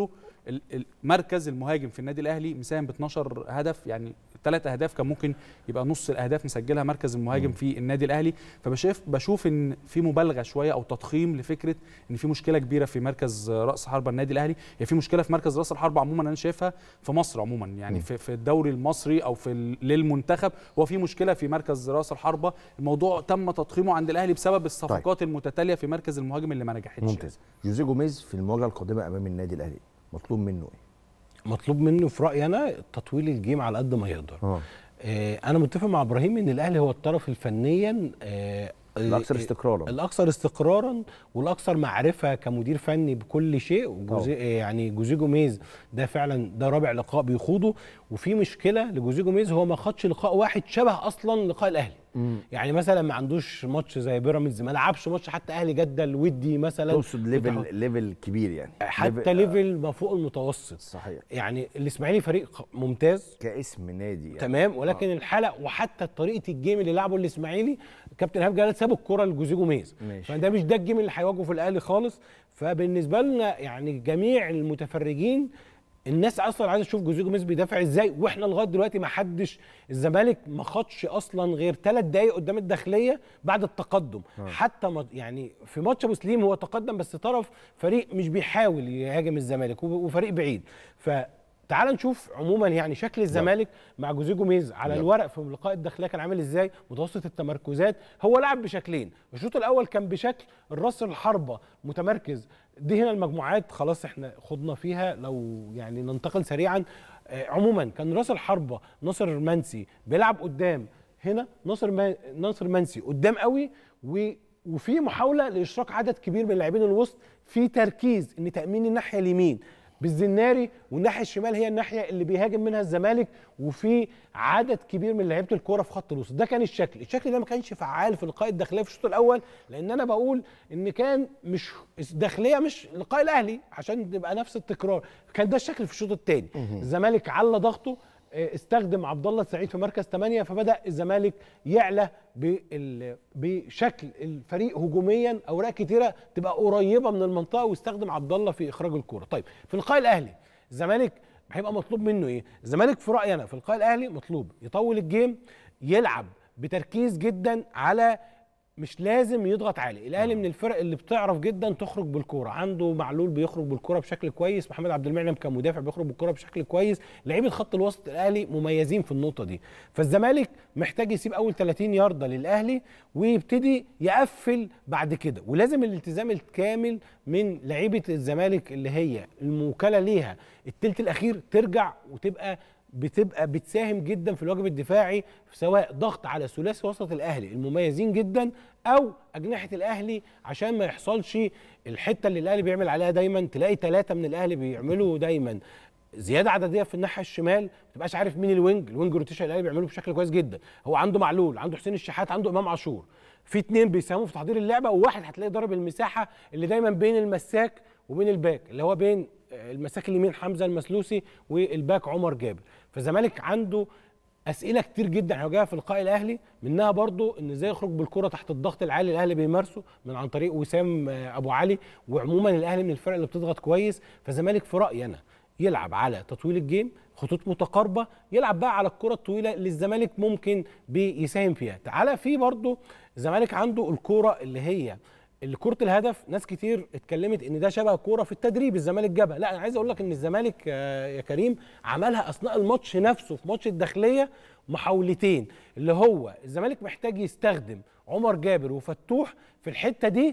ال- ال- مركز المهاجم في النادي الاهلي مساهم ب 12 هدف يعني ثلاث اهداف كان ممكن يبقى نص الاهداف مسجلها مركز المهاجم في النادي الاهلي فبشوف بشوف ان في مبالغه شويه او تضخيم لفكره ان في مشكله كبيره في مركز راس حربه النادي الاهلي هي في مشكله في مركز راس الحربه عموما انا شايفها في مصر عموما يعني في, في الدوري المصري او في ال- للمنتخب هو في مشكله في مركز راس الحربه الموضوع تم تضخيمه عند الاهلي بسبب الصفقات المتتاليه في مركز المهاجم اللي ما نجحتش ممتاز جوزيه جوميز في المواجهه القادمه امام النادي الاهلي مطلوب منه ايه مطلوب منه في رايي انا تطويل الجيم على قد ما يقدر اه آه انا متفق مع ابراهيم ان الاهلي هو الطرف الفنيا آه الاكثر آه، استقرارا الاكثر استقرارا والاكثر معرفه كمدير فني بكل شيء وجوزي يعني جوزيه جوميز ده فعلا ده رابع لقاء بيخوضه وفي مشكله لجوزيه جوميز هو ما خدش لقاء واحد شبه اصلا لقاء الاهلي يعني مثلا ما عندوش ماتش زي بيراميدز ما لعبش ماتش حتى اهلي جده الودي مثلا تقصد بتاع- ليفل ليفل كبير يعني حتى ليفل ما فوق المتوسط صحيح يعني الاسماعيلي فريق ممتاز كاسم نادي يعني. تمام ولكن الحلقه وحتى طريقه الجيم اللي لعبه الاسماعيلي كابتن ايهاب جلال ساب الكره لجوزيه جوميز ماشي. فده مش ده الجيم اللي هيواجهه في الاهلي خالص فبالنسبه لنا يعني جميع المتفرجين الناس اصلا عايزه تشوف جوزيه جوميز بيدافع ازاي واحنا لغايه دلوقتي ما حدش الزمالك ما خدش اصلا غير ثلاث دقائق قدام الداخليه بعد التقدم حتى ما يعني في ماتش ابو سليم هو تقدم بس طرف فريق مش بيحاول يهاجم الزمالك وب- وفريق بعيد ف تعال نشوف عموما يعني شكل الزمالك مع جوزيه جوميز على يلا. الورق في لقاء الداخليه كان عامل ازاي متوسط التمركزات هو لعب بشكلين الشوط الاول كان بشكل الراس الحربه متمركز دي هنا المجموعات خلاص احنا خضنا فيها لو يعني ننتقل سريعا آه، عموما كان راس الحربه ناصر منسي بيلعب قدام هنا ناصر ما ناصر منسي قدام قوي و وفي محاوله لاشراك عدد كبير من لاعبين الوسط في تركيز ان تامين الناحيه اليمين بالزناري والناحيه الشمال هي الناحيه اللي بيهاجم منها الزمالك وفي عدد كبير من لعيبه الكوره في خط الوسط ده كان الشكل الشكل ده ما كانش فعال في لقاء الداخليه في الشوط الاول لان انا بقول ان كان مش الداخليه مش لقاء الاهلي عشان تبقى نفس التكرار كان ده الشكل في الشوط الثاني الزمالك على ضغطه آه، استخدم عبد الله السعيد في مركز 8 فبدا الزمالك يعلى بال- بشكل الفريق هجوميا اوراق كتيره تبقى قريبه من المنطقه ويستخدم عبد الله في اخراج الكوره طيب في لقاء الاهلي الزمالك هيبقى مطلوب منه ايه الزمالك في رايي انا في لقاء الاهلي مطلوب يطول الجيم يلعب بتركيز جدا على مش لازم يضغط عالي الاهلي من الفرق اللي بتعرف جدا تخرج بالكوره عنده معلول بيخرج بالكوره بشكل كويس محمد عبد المنعم كمدافع بيخرج بالكوره بشكل كويس لعيبه خط الوسط الاهلي مميزين في النقطه دي فالزمالك محتاج يسيب اول 30 يارده للاهلي ويبتدي يقفل بعد كده ولازم الالتزام الكامل من لعيبه الزمالك اللي هي الموكله ليها التلت الاخير ترجع وتبقى بتبقى بتساهم جدا في الواجب الدفاعي سواء ضغط على ثلاثي وسط الاهلي المميزين جدا او اجنحه الاهلي عشان ما يحصلش الحته اللي الاهلي بيعمل عليها دايما تلاقي ثلاثه من الاهلي بيعملوا دايما زياده عدديه في الناحيه الشمال ما تبقاش عارف مين الوينج الوينج روتيشن الاهلي بيعمله بشكل كويس جدا هو عنده معلول عنده حسين الشحات عنده امام عاشور في اتنين بيساهموا في تحضير اللعبه وواحد هتلاقي ضارب المساحه اللي دايما بين المساك وبين الباك اللي هو بين المساك اليمين حمزه المسلوسي والباك عمر جابر فالزمالك عنده اسئله كتير جدا هيواجهها في لقاء الاهلي منها برضو ان ازاي يخرج بالكره تحت الضغط العالي الاهلي بيمارسه من عن طريق وسام آه، ابو علي وعموما الاهلي من الفرق اللي بتضغط كويس فالزمالك في رايي انا يلعب على تطويل الجيم خطوط متقاربه يلعب بقى على الكره الطويله اللي الزمالك ممكن بيساهم فيها تعالى في برضو الزمالك عنده الكوره اللي هي اللي كره الهدف ناس كتير اتكلمت ان ده شبه كوره في التدريب الزمالك جابها لا انا عايز اقول لك ان الزمالك آه، يا كريم عملها اثناء الماتش نفسه في ماتش الداخليه محاولتين اللي هو الزمالك محتاج يستخدم عمر جابر وفتوح في الحته دي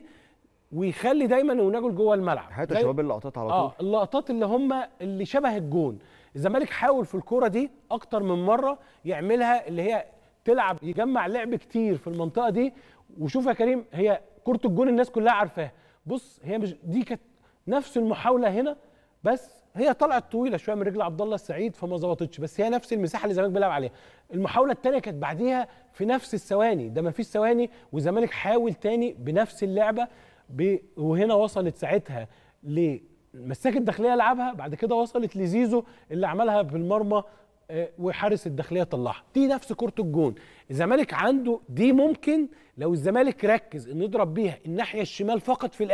ويخلي دايما وناجل جوه الملعب هاتوا زي- شباب اللقطات على طول اه اللقطات اللي هم اللي شبه الجون الزمالك حاول في الكوره دي اكتر من مره يعملها اللي هي تلعب يجمع لعب كتير في المنطقه دي وشوف يا كريم هي كره الجون الناس كلها عارفاها بص هي مش دي كانت نفس المحاوله هنا بس هي طلعت طويله شويه من رجل عبد الله السعيد فما ظبطتش بس هي نفس المساحه اللي الزمالك بيلعب عليها المحاوله الثانيه كانت بعديها في نفس الثواني ده ما فيش ثواني والزمالك حاول تاني بنفس اللعبه ب... وهنا وصلت ساعتها لمساك الداخليه لعبها بعد كده وصلت لزيزو اللي عملها بالمرمى آه، وحارس الداخليه طلعها دي نفس كره الجون الزمالك عنده دي ممكن لو الزمالك ركز انه يضرب بيها الناحيه الشمال فقط في الاهلي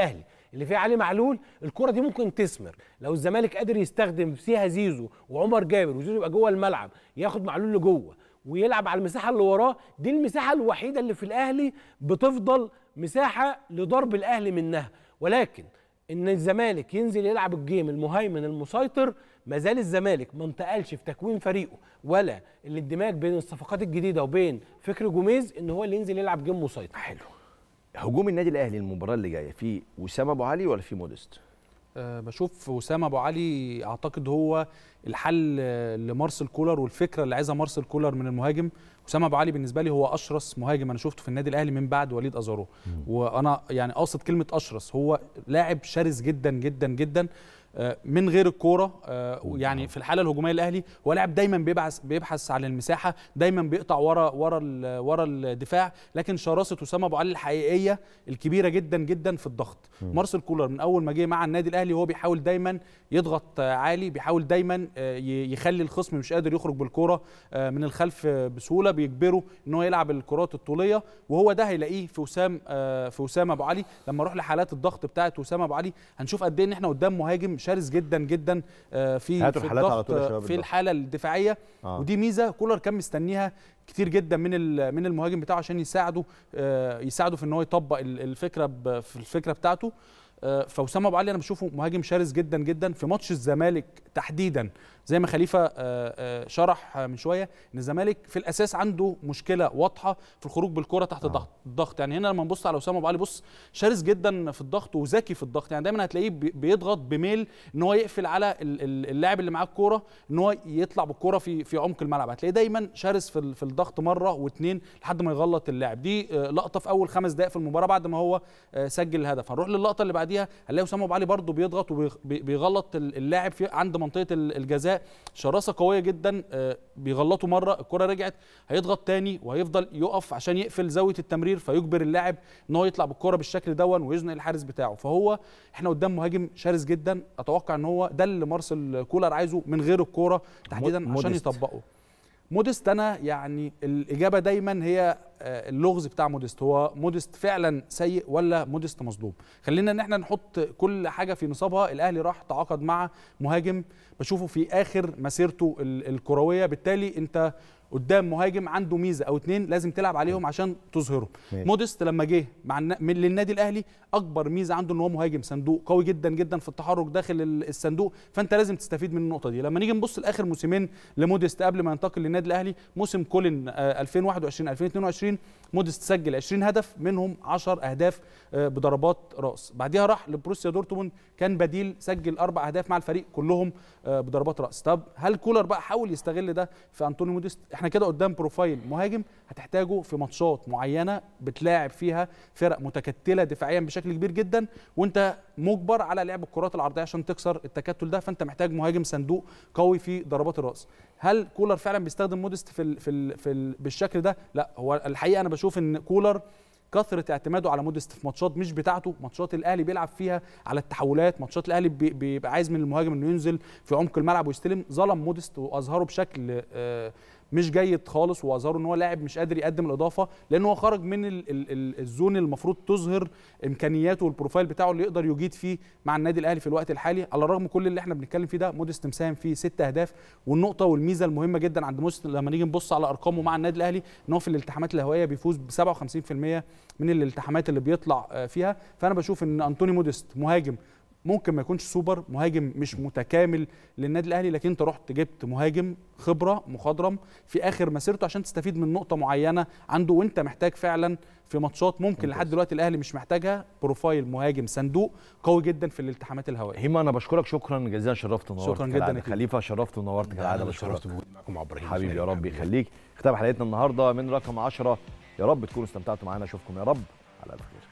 اللي فيها علي معلول الكره دي ممكن تثمر لو الزمالك قادر يستخدم فيها زيزو وعمر جابر وزيزو يبقى جوه الملعب ياخد معلول لجوه ويلعب على المساحه اللي وراه دي المساحه الوحيده اللي في الاهلي بتفضل مساحه لضرب الاهلي منها ولكن ان الزمالك ينزل يلعب الجيم المهيمن المسيطر ما زال الزمالك ما انتقلش في تكوين فريقه ولا الاندماج بين الصفقات الجديده وبين فكر جوميز ان هو اللي ينزل يلعب جيم مسيطر حلو هجوم النادي الاهلي المباراه اللي جايه في وسام ابو علي ولا في مودست أه بشوف وسام ابو علي اعتقد هو الحل آه، لمارسيل كولر والفكره اللي عايزها مارسيل كولر من المهاجم وسام ابو علي بالنسبه لي هو اشرس مهاجم انا شفته في النادي الاهلي من بعد وليد ازارو وانا يعني قاصد كلمه اشرس هو لاعب شرس جدا جدا جدا آه، من غير الكوره آه، يعني في الحاله الهجوميه الاهلي هو لاعب دايما بيبحث بيبحث عن المساحه دايما بيقطع ورا ورا ال- ورا الدفاع لكن شراسه اسامه ابو علي الحقيقيه الكبيره جدا جدا في الضغط مارسيل كولر من اول ما جه مع النادي الاهلي هو بيحاول دايما يضغط آه، عالي بيحاول دايما آه، ي- يخلي الخصم مش قادر يخرج بالكوره آه، من الخلف آه، بسهوله بيجبره ان هو يلعب الكرات الطوليه وهو ده هيلاقيه في وسام آه، في وسام ابو علي لما اروح لحالات الضغط بتاعه وسام ابو علي هنشوف قد ايه ان احنا قدام مهاجم شرس جدا جدا آه، في هاتوا في الحالات على الضغط طول يا آه، شباب في الضغط. الحاله الدفاعيه آه. ودي ميزه كولر كان مستنيها كتير جدا من ال- من المهاجم بتاعه عشان يساعده آه، يساعده في ان هو يطبق ال- الفكره ب- في الفكره بتاعته آه، فوسام ابو علي انا بشوفه مهاجم شرس جدا جدا في ماتش الزمالك تحديدا زي ما خليفه آه، آه، شرح آه، من شويه ان الزمالك في الاساس عنده مشكله واضحه في الخروج بالكره تحت الضغط الضغط يعني هنا لما نبص على وسام ابو علي بص شرس جدا في الضغط وذكي في الضغط يعني دايما هتلاقيه بي- بيضغط بميل ان هو يقفل على ال- ال- اللاعب اللي معاه الكوره ان هو يطلع بالكوره في في عمق الملعب هتلاقيه دايما شرس في ال- في الضغط مره واثنين لحد ما يغلط اللاعب دي آه، لقطه في اول خمس دقائق في المباراه بعد ما هو آه، سجل الهدف هنروح للقطه اللي بعديها هنلاقي وسام ابو علي برده بيضغط وبيغلط اللاعب في عند منطقه ال- الجزاء شراسه قويه جدا آه، بيغلطوا مره الكره رجعت هيضغط تاني وهيفضل يقف عشان يقفل زاويه التمرير فيجبر اللاعب ان هو يطلع بالكره بالشكل دون ويزنق الحارس بتاعه فهو احنا قدام مهاجم شرس جدا اتوقع ان هو ده اللي مارسيل كولر عايزه من غير الكوره تحديدا عشان موديست. يطبقه موديست انا يعني الاجابه دايما هي آه، اللغز بتاع موديست هو موديست فعلا سيء ولا موديست مظلوم خلينا ان احنا نحط كل حاجه في نصابها الاهلي راح تعاقد مع مهاجم بشوفه في اخر مسيرته ال- الكرويه بالتالي انت قدام مهاجم عنده ميزه او اتنين لازم تلعب عليهم عشان تظهره ماشي. موديست لما جه مع النا- من للنادي الاهلي اكبر ميزه عنده ان هو مهاجم صندوق قوي جدا جدا في التحرك داخل ال- الصندوق فانت لازم تستفيد من النقطه دي لما نيجي نبص لاخر موسمين لموديست قبل ما ينتقل للنادي الاهلي موسم كولين آه، 2021 2022 موديست سجل 20 هدف منهم 10 اهداف آه، بضربات راس بعديها راح لبروسيا دورتموند كان بديل سجل اربع اهداف مع الفريق كلهم آه، بضربات راس طب هل كولر بقى حاول يستغل ده في انطونيو موديست احنا كده قدام بروفايل مهاجم هتحتاجه في ماتشات معينه بتلاعب فيها فرق متكتله دفاعيا بشكل كبير جدا وانت مجبر على لعب الكرات العرضيه عشان تكسر التكتل ده فانت محتاج مهاجم صندوق قوي في ضربات الراس هل كولر فعلا بيستخدم موديست في ال في ال في ال بالشكل ده لا هو الحقيقه انا بشوف ان كولر كثره اعتماده على موديست في ماتشات مش بتاعته ماتشات الاهلي بيلعب فيها على التحولات ماتشات الاهلي بي- بيبقى عايز من المهاجم انه ينزل في عمق الملعب ويستلم ظلم موديست واظهره بشكل آه، مش جيد خالص واظهره ان هو لاعب مش قادر يقدم الاضافه لان هو خرج من ال ال ال الزون المفروض تظهر امكانياته والبروفايل بتاعه اللي يقدر يجيد فيه مع النادي الاهلي في الوقت الحالي على الرغم من كل اللي احنا بنتكلم فيه ده موديست مساهم فيه ست اهداف والنقطه والميزه المهمه جدا عند موديست لما نيجي نبص على ارقامه مع النادي الاهلي ان هو في الالتحامات الهوائيه بيفوز ب 57% من الالتحامات اللي بيطلع آه، فيها فانا بشوف ان انطوني موديست مهاجم ممكن ما يكونش سوبر مهاجم مش متكامل للنادي الاهلي لكن انت رحت جبت مهاجم خبره مخضرم في اخر مسيرته عشان تستفيد من نقطه معينه عنده وانت محتاج فعلا في ماتشات ممكن لحد دلوقتي الاهلي مش محتاجها بروفايل مهاجم صندوق قوي جدا في الالتحامات الهوائيه هيما انا بشكرك شكرا جزيلا شرفت ونورت شكراً كالعادة. جداً يا كريم. خليفه شرفت ونورت كالعاده انا بشكرك اتشرفت بوجودي معاكم مع ابراهيم حبيبي يا سليم. رب يخليك ختام حلقتنا النهارده من رقم 10 يا رب تكونوا استمتعتوا معانا اشوفكم يا رب على الف خير